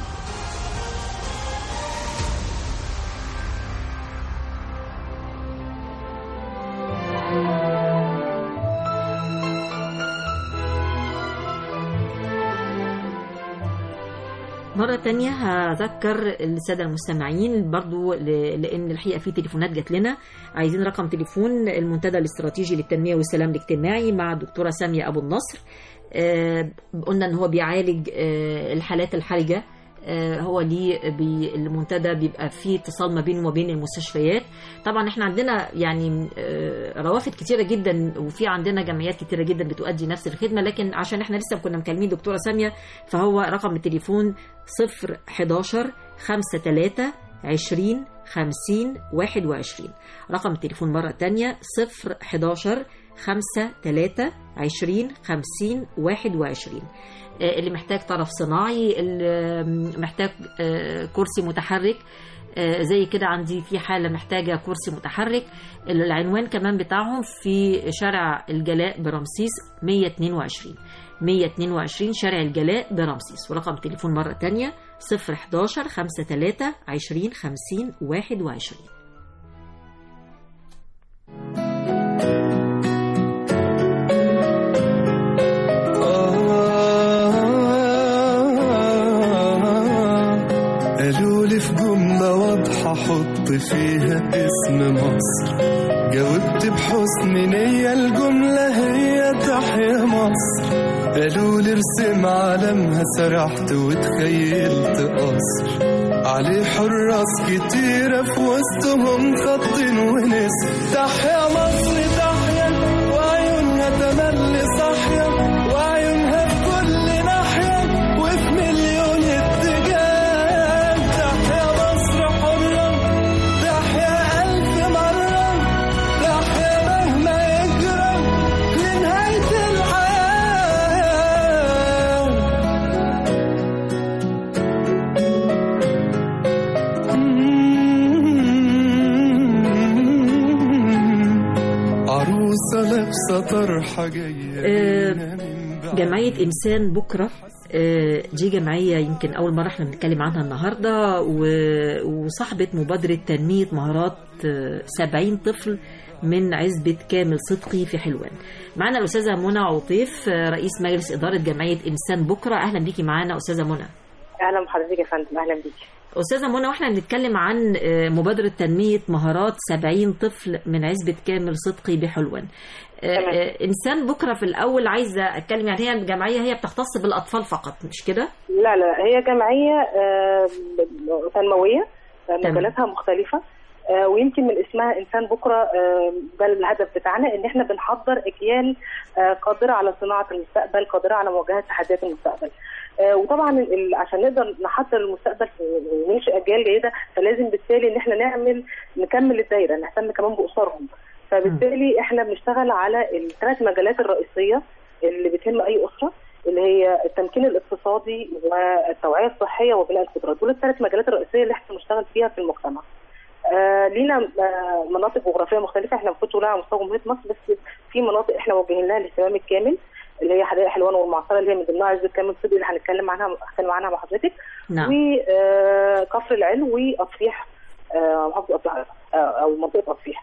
مرة تانية هذكر السادة المستمعين برضو ل- لأن الحقيقة في تليفونات جات لنا عايزين رقم تليفون المنتدى الاستراتيجي للتنمية والسلام الاجتماعي مع الدكتورة سامية أبو النصر آه، قلنا إن هو بيعالج آه، الحالات الحرجة آه، هو ليه بي المنتدى بيبقى فيه اتصال ما بينه وبين المستشفيات طبعا احنا عندنا يعني آه، روافد كتيره جدا وفي عندنا جمعيات كتيره جدا بتؤدي نفس الخدمه لكن عشان احنا لسه كنا مكلمين دكتوره ساميه فهو رقم التليفون 0 11 5 3 20 50 21 رقم التليفون مرة تانية 0 11 5 3 20 50 21 آه، اللي محتاج طرف صناعي اللي محتاج آه، كرسي متحرك آه، زي كده عندي في حالة محتاجة كرسي متحرك العنوان كمان بتاعهم في شارع الجلاء برمسيس 122 122 شارع الجلاء برمسيس ورقم تليفون مرة تانية 011 53 20 50 21 قالوا لي في جملة واضحة حط فيها اسم مصر جاوبت بحسن نية الجملة هي تحيا مصر قالوا لي ارسم علمها سرحت وتخيلت قصر عليه حراس كتيرة في وسطهم خط ونسر تحيا مصر تحيا وعيونها تملي صاحية وعيونها في كل ناحية وفي مليون اتجاه تحيا مصر حرة تحيا ألف مرة تحيا مهما يجرى لنهاية الحياة عروسة لابسة طرحة جاية آه، بينا من بعد جمعية إنسان بكرة آه، دي جمعية يمكن أول مرة احنا بنتكلم عنها النهاردة و- وصاحبة مبادرة تنمية مهارات آه، 70 طفل من عزبة كامل صدقي في حلوان معنا الأستاذة منى عطيف آه، رئيس مجلس إدارة جمعية إنسان بكرة أهلا بيكي معانا أستاذة منى اهلا بحضرتك يا فندم اهلا بيكي أستاذة منى واحنا بنتكلم عن آه، مبادرة تنمية مهارات 70 طفل من عزبة كامل صدقي بحلوان آه، تمام. آه، إنسان بكرة في الأول عايزة أتكلم يعني هي الجمعية هي بتختص بالأطفال فقط مش كده؟ لا لا هي جمعيه آه، تنمويه آه، تمام. مجالاتها مختلفه آه، ويمكن من اسمها انسان بكره آه، ده الهدف بتاعنا ان احنا بنحضر اجيال آه، قادره على صناعه المستقبل قادره على مواجهه تحديات المستقبل آه، وطبعا ال- ال- عشان نقدر نحضر المستقبل وننشئ اجيال جيده فلازم بالتالي ان احنا نعمل نكمل الدايره نهتم كمان باسرهم فبالتالي احنا بنشتغل على الثلاث مجالات الرئيسيه اللي بتهم اي اسره اللي هي التمكين الاقتصادي والتوعيه الصحيه وبناء القدرات دول الثلاث مجالات الرئيسيه اللي احنا بنشتغل فيها في المجتمع. آه لينا آه مناطق جغرافيه مختلفه احنا المفروض كلها على مستوى جمهوريه مصر بس في مناطق احنا موجهين لها الاهتمام الكامل اللي هي حدائق حلوان والمعصره اللي هي من ضمنها عزبه كامل صدق اللي هنتكلم عنها هتكلم عنها مع حضرتك نعم وكفر العلو واطفيح آه، محافظه اطفيح آه، او منطقه اطفيح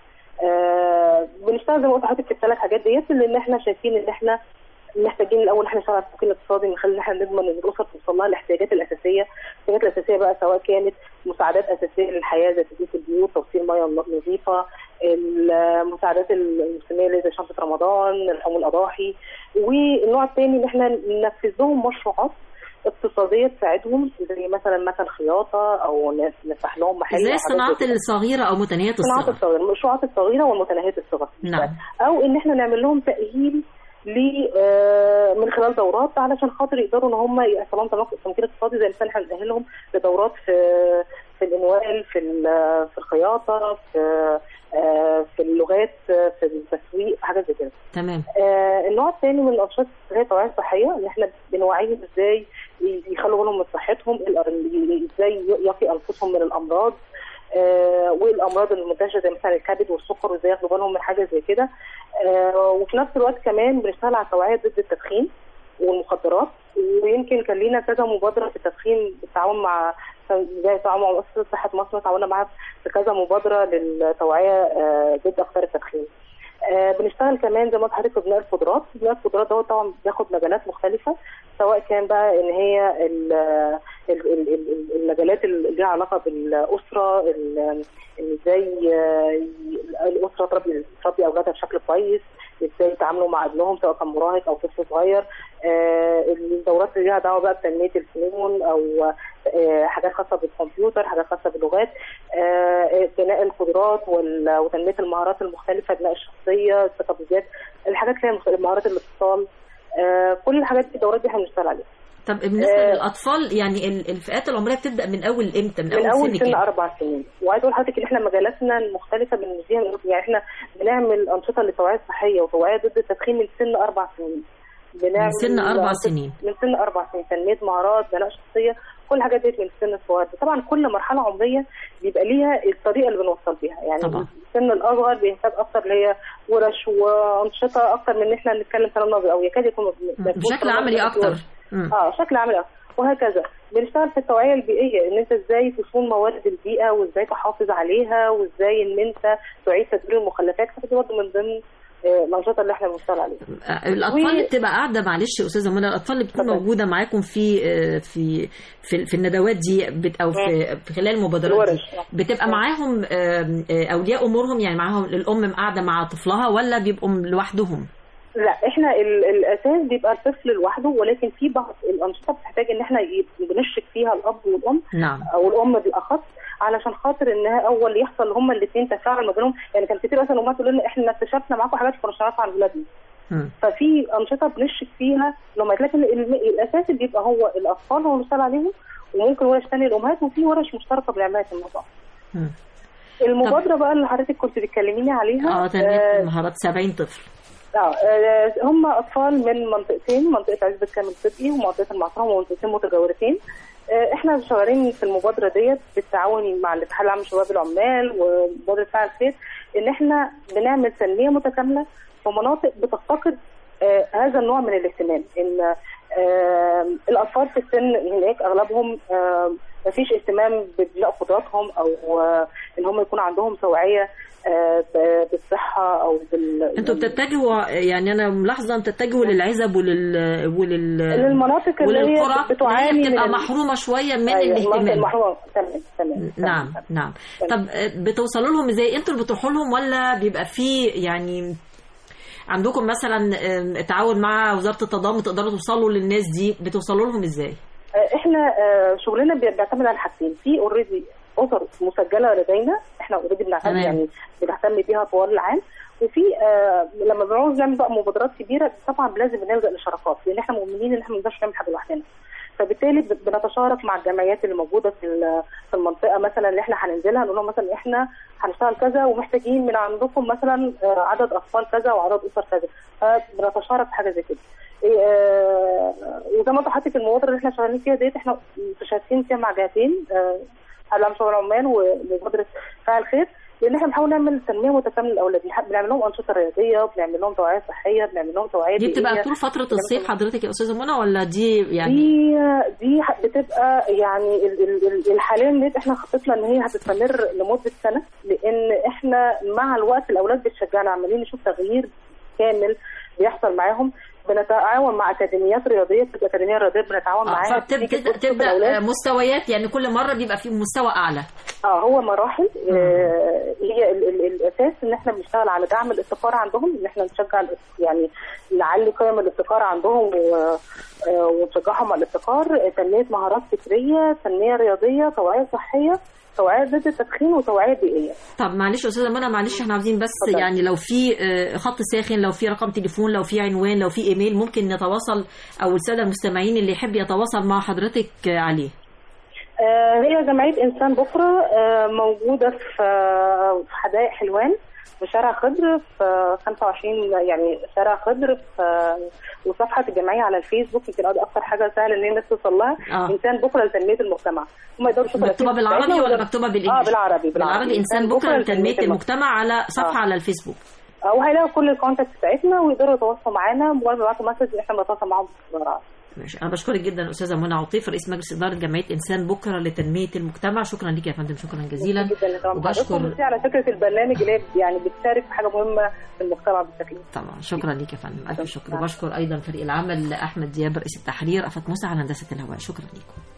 آه بنشتغل زي ما قلت لحضرتك في الثلاث حاجات ديت لان احنا شايفين ان احنا محتاجين الاول احنا نشتغل على التمكين الاقتصادي من خلال ان احنا نضمن ان الاسر توصل لها الاحتياجات الاساسيه، الاحتياجات الاساسيه بقى سواء كانت مساعدات اساسيه للحياه زي تدريس البيوت، توصيل ميه نظيفه، المساعدات الموسميه زي شنطه رمضان، لحوم الاضاحي، والنوع الثاني ان احنا ننفذ لهم مشروعات اقتصاديه تساعدهم زي مثلا مكن خياطه او نفتح لهم محل زي أو حاجات الصناعات زي كده. الصغيرة أو متناهية الصناعات الصغر الصغيره المشروعات الصغيره والمتناهيه الصغر نعم او ان احنا نعمل لهم تاهيل ل آه، من خلال دورات علشان خاطر يقدروا ان هم يحصل لهم تمك- تمكين اقتصادي زي مثلا احنا نأهلهم لدورات في في الانوال في ال- في الخياطه في آه، في اللغات آه، في التسويق في حاجات زي كده تمام آه، النوع الثاني من الانشطه اللي هي التوعيه الصحيه ان احنا بنوعيهم ازاي ي- يخلوا بالهم من صحتهم ال- ازاي يقي انفسهم من الامراض آه، والامراض المنتشره زي مثلا الكبد والسكر وازاي ياخدوا بالهم من حاجه زي كده آه، وفي نفس الوقت كمان بنشتغل على التوعيه ضد التدخين والمخدرات ويمكن كان لينا كذا مبادره في التدخين بالتعاون مع زي التعاون مع مؤسسه صحه مصر تعاوننا معاها في كذا مبادره للتوعيه آه، ضد اخطار التدخين. آه، بنشتغل كمان زي ما قلت لحضرتك في بناء القدرات، بناء القدرات دوت طبعا بياخد مجالات مختلفه سواء كان بقى ان هي ال- ال- ال- ال- المجالات اللي ليها علاقه بالاسره ال- إن ازاي آه، ي- الاسره تربي تربي اولادها بشكل كويس ازاي يتعاملوا مع ابنهم سواء كان مراهق او طفل صغير آه، الدورات اللي ليها دعوه بقى بتنميه الفنون او آه، حاجات خاصه بالكمبيوتر حاجات خاصه باللغات آه، بناء القدرات وال- وتنميه المهارات المختلفه بناء الشخصيه الثقه بالذات الحاجات اللي هي مختلفة، مهارات الاتصال آه، كل الحاجات دي الدورات دي احنا بنشتغل عليها طب بالنسبة آه. للأطفال يعني ال- الفئات العمرية بتبدأ من أول إمتى من من أول, اول سن سن كام؟ اربع سنين وعايز اقول لحضرتك ان احنا مجالاتنا المختلفه بنديها يعني احنا بنعمل انشطه للتوعيه الصحيه وتوعيه ضد التدخين من سن اربع سنين بنعمل من سن أربع أنشطة- سنين. من سن اربع سنين تنميه مهارات بناء شخصيه كل الحاجات دي من السن الصغير طبعا كل مرحله عمريه بيبقى ليها الطريقه اللي بنوصل بيها يعني طبعا. السن الاصغر بيحتاج اكتر اللي هي ورش وانشطه اكتر من ان احنا نتكلم كلام نظري او يكاد يكون بشكل عملي أكتر مم. اه بشكل عملي أكتر. وهكذا بنشتغل في التوعيه البيئيه ان انت ازاي تصون موارد البيئه وازاي تحافظ عليها وازاي ان انت تعيد تدوير المخلفات فدي برضه من ضمن آه، الانشطه اللي احنا بنشتغل عليها آه، الأطفال و- اللي بتبقى قاعدة معلش يا أستاذة منى الأطفال اللي بتكون اتفضل. موجودة معاكم في آه، في في, في الندوات دي بت أو في, في خلال المبادرات دي الورش. بتبقى معاهم آم، آه، أولياء أمورهم يعني معاهم الأم قاعدة مع طفلها ولا بيبقوا لوحدهم؟ لا احنا ال- الاساس بيبقى الطفل لوحده ولكن في بعض الانشطه بتحتاج ان احنا ي- بنشرك فيها الاب والام نعم او الام بالاخص علشان خاطر انها اول يحصل هما الاثنين تفاعل ما بينهم يعني كان كتير مثلا امهات تقول لنا احنا اكتشفنا معاكم حاجات كنا نعرفها عن ولادنا مم. ففي انشطه بنشرك فيها لما لكن الم- الاساسي بيبقى هو الاطفال هو اللي بيشتغل عليهم وممكن ورش ثانيه الامهات وفي ورش مشتركه بنعملها في الموضوع مم. المبادره بقى اللي حضرتك كنت بتكلميني عليها اه تنمية مهارات 70 طفل اه آه، هم اطفال من منطقتين منطقه عزبه كامل صدقي ومنطقه المعصره ومنطقتين متجاورتين آه، احنا شغالين في المبادره ديت بالتعاون مع الاتحاد العام لشباب العمال ومبادره فاعل خير ان احنا بنعمل تنميه متكامله في مناطق بتفتقد آه، هذا النوع من الاهتمام ان آه، الاطفال في السن هناك اغلبهم آه، مفيش اهتمام ببناء قدراتهم او آه، ان هم يكون عندهم توعيه آه، ب- بالصحه او بال انتوا بتتجهوا يعني انا ملاحظه ان بتتجهوا للعزب ولل ولل للمناطق اللي هي وللقرى اللي بتعاني هي بتبقى من ال- محرومه شويه من أيوة، المناطق الاهتمام المحرومه تمام تمام نعم تمام. نعم تمام. طب آه، بتوصلوا لهم ازاي انتوا اللي بتروحوا لهم ولا بيبقى في يعني عندكم مثلا آم، تعاون مع وزاره التضامن تقدروا توصلوا للناس دي بتوصلوا لهم ازاي آه، احنا آه، شغلنا بي- بيعتمد على حاجتين في اوريدي اسر مسجله لدينا احنا اوريدي بنعتمد تمام. يعني بنهتم بيها طوال العام وفي آه لما بنعوز نعمل بقى مبادرات كبيره طبعا لازم نلجا لشراكات لان احنا مؤمنين ان احنا ما نقدرش نعمل حاجه لوحدنا فبالتالي ب- بنتشارك مع الجمعيات اللي موجوده في ال- في المنطقه مثلا اللي احنا هننزلها نقول لهم مثلا احنا هنشتغل كذا ومحتاجين من عندكم مثلا آه، عدد اطفال كذا وعدد اسر كذا فبنتشارك في حاجه زي كده إيه، آه، وزي ما قلت لحضرتك المبادره اللي احنا شغالين فيها ديت احنا متشاركين فيها مع جهتين آه، العام شغل العمال ومبادره فاعل خير لان احنا بنحاول نعمل تنميه متكامله للاولاد بنح- بنعمل لهم انشطه رياضيه بنعمل لهم توعيه صحيه بنعمل لهم توعيه دي بتبقى بيئية. طول فتره الصيف حضرتك يا استاذه منى ولا دي يعني دي دي ح- بتبقى يعني ال- ال- ال- الحاليا ديت احنا خطتنا ان هي هتستمر لمده سنه لان احنا مع الوقت الاولاد بتشجعنا عمالين نشوف تغيير كامل بيحصل معاهم بنتعاون مع اكاديميات رياضيه بتبقى اكاديميه رياضيه بنتعاون معاها بتيجي فبتبدا تبص تبدا بالأولاد. مستويات يعني كل مره بيبقى في مستوى اعلى اه هو مراحل آه هي ال ال الاساس ان احنا بنشتغل على دعم الابتكار عندهم ان احنا نشجع ال- يعني نعلي قيم الابتكار عندهم و- آه، ونشجعهم على الابتكار آه، تنميه مهارات فكريه تنميه رياضيه توعيه صحيه توعيه ضد التدخين وتوعيه بيئيه طب معلش يا استاذه منى معلش احنا عاوزين بس اتفضل. يعني لو في آه، خط ساخن لو في رقم تليفون لو في عنوان لو في ايميل ممكن نتواصل او الساده المستمعين اللي يحب يتواصل مع حضرتك آه، عليه آه، هي جمعيه انسان بكره آه، موجوده في آه، في حدائق حلوان في شارع خضر في 25 يعني شارع خضر في وصفحه الجمعيه على الفيسبوك يمكن ده اكتر حاجه سهل ان الناس توصل لها آه. انسان بكره لتنميه المجتمع هم يقدروا يشوفوا مكتوبه الفيسبوك بالعربي بتاعتنا ولا ويقدروا- مكتوبه بالانجلش اه بالعربي بالعربي انسان بكره لتنميه المجتمع على صفحه آه. على الفيسبوك آه، وهيلاقوا كل الكونتاكت بتاعتنا ويقدروا يتواصلوا معانا مجرد ما يبعتوا مسج احنا بنتواصل معاهم بسرعه ماشي انا بشكرك جدا استاذه منى عطيف رئيس مجلس اداره جمعيه انسان بكره لتنميه المجتمع شكرا ليك يا فندم شكرا جزيلا جدا لكلام حضرتك وبشكر وميرسي على فكره البرنامج اللي هي يعني بتشارك في حاجه مهمه في المجتمع بالتكليف طبعا شكرا ليك يا فندم الف شكر وبشكر ايضا فريق العمل احمد دياب رئيس التحرير افات موسى على هندسه الهواء شكرا لكم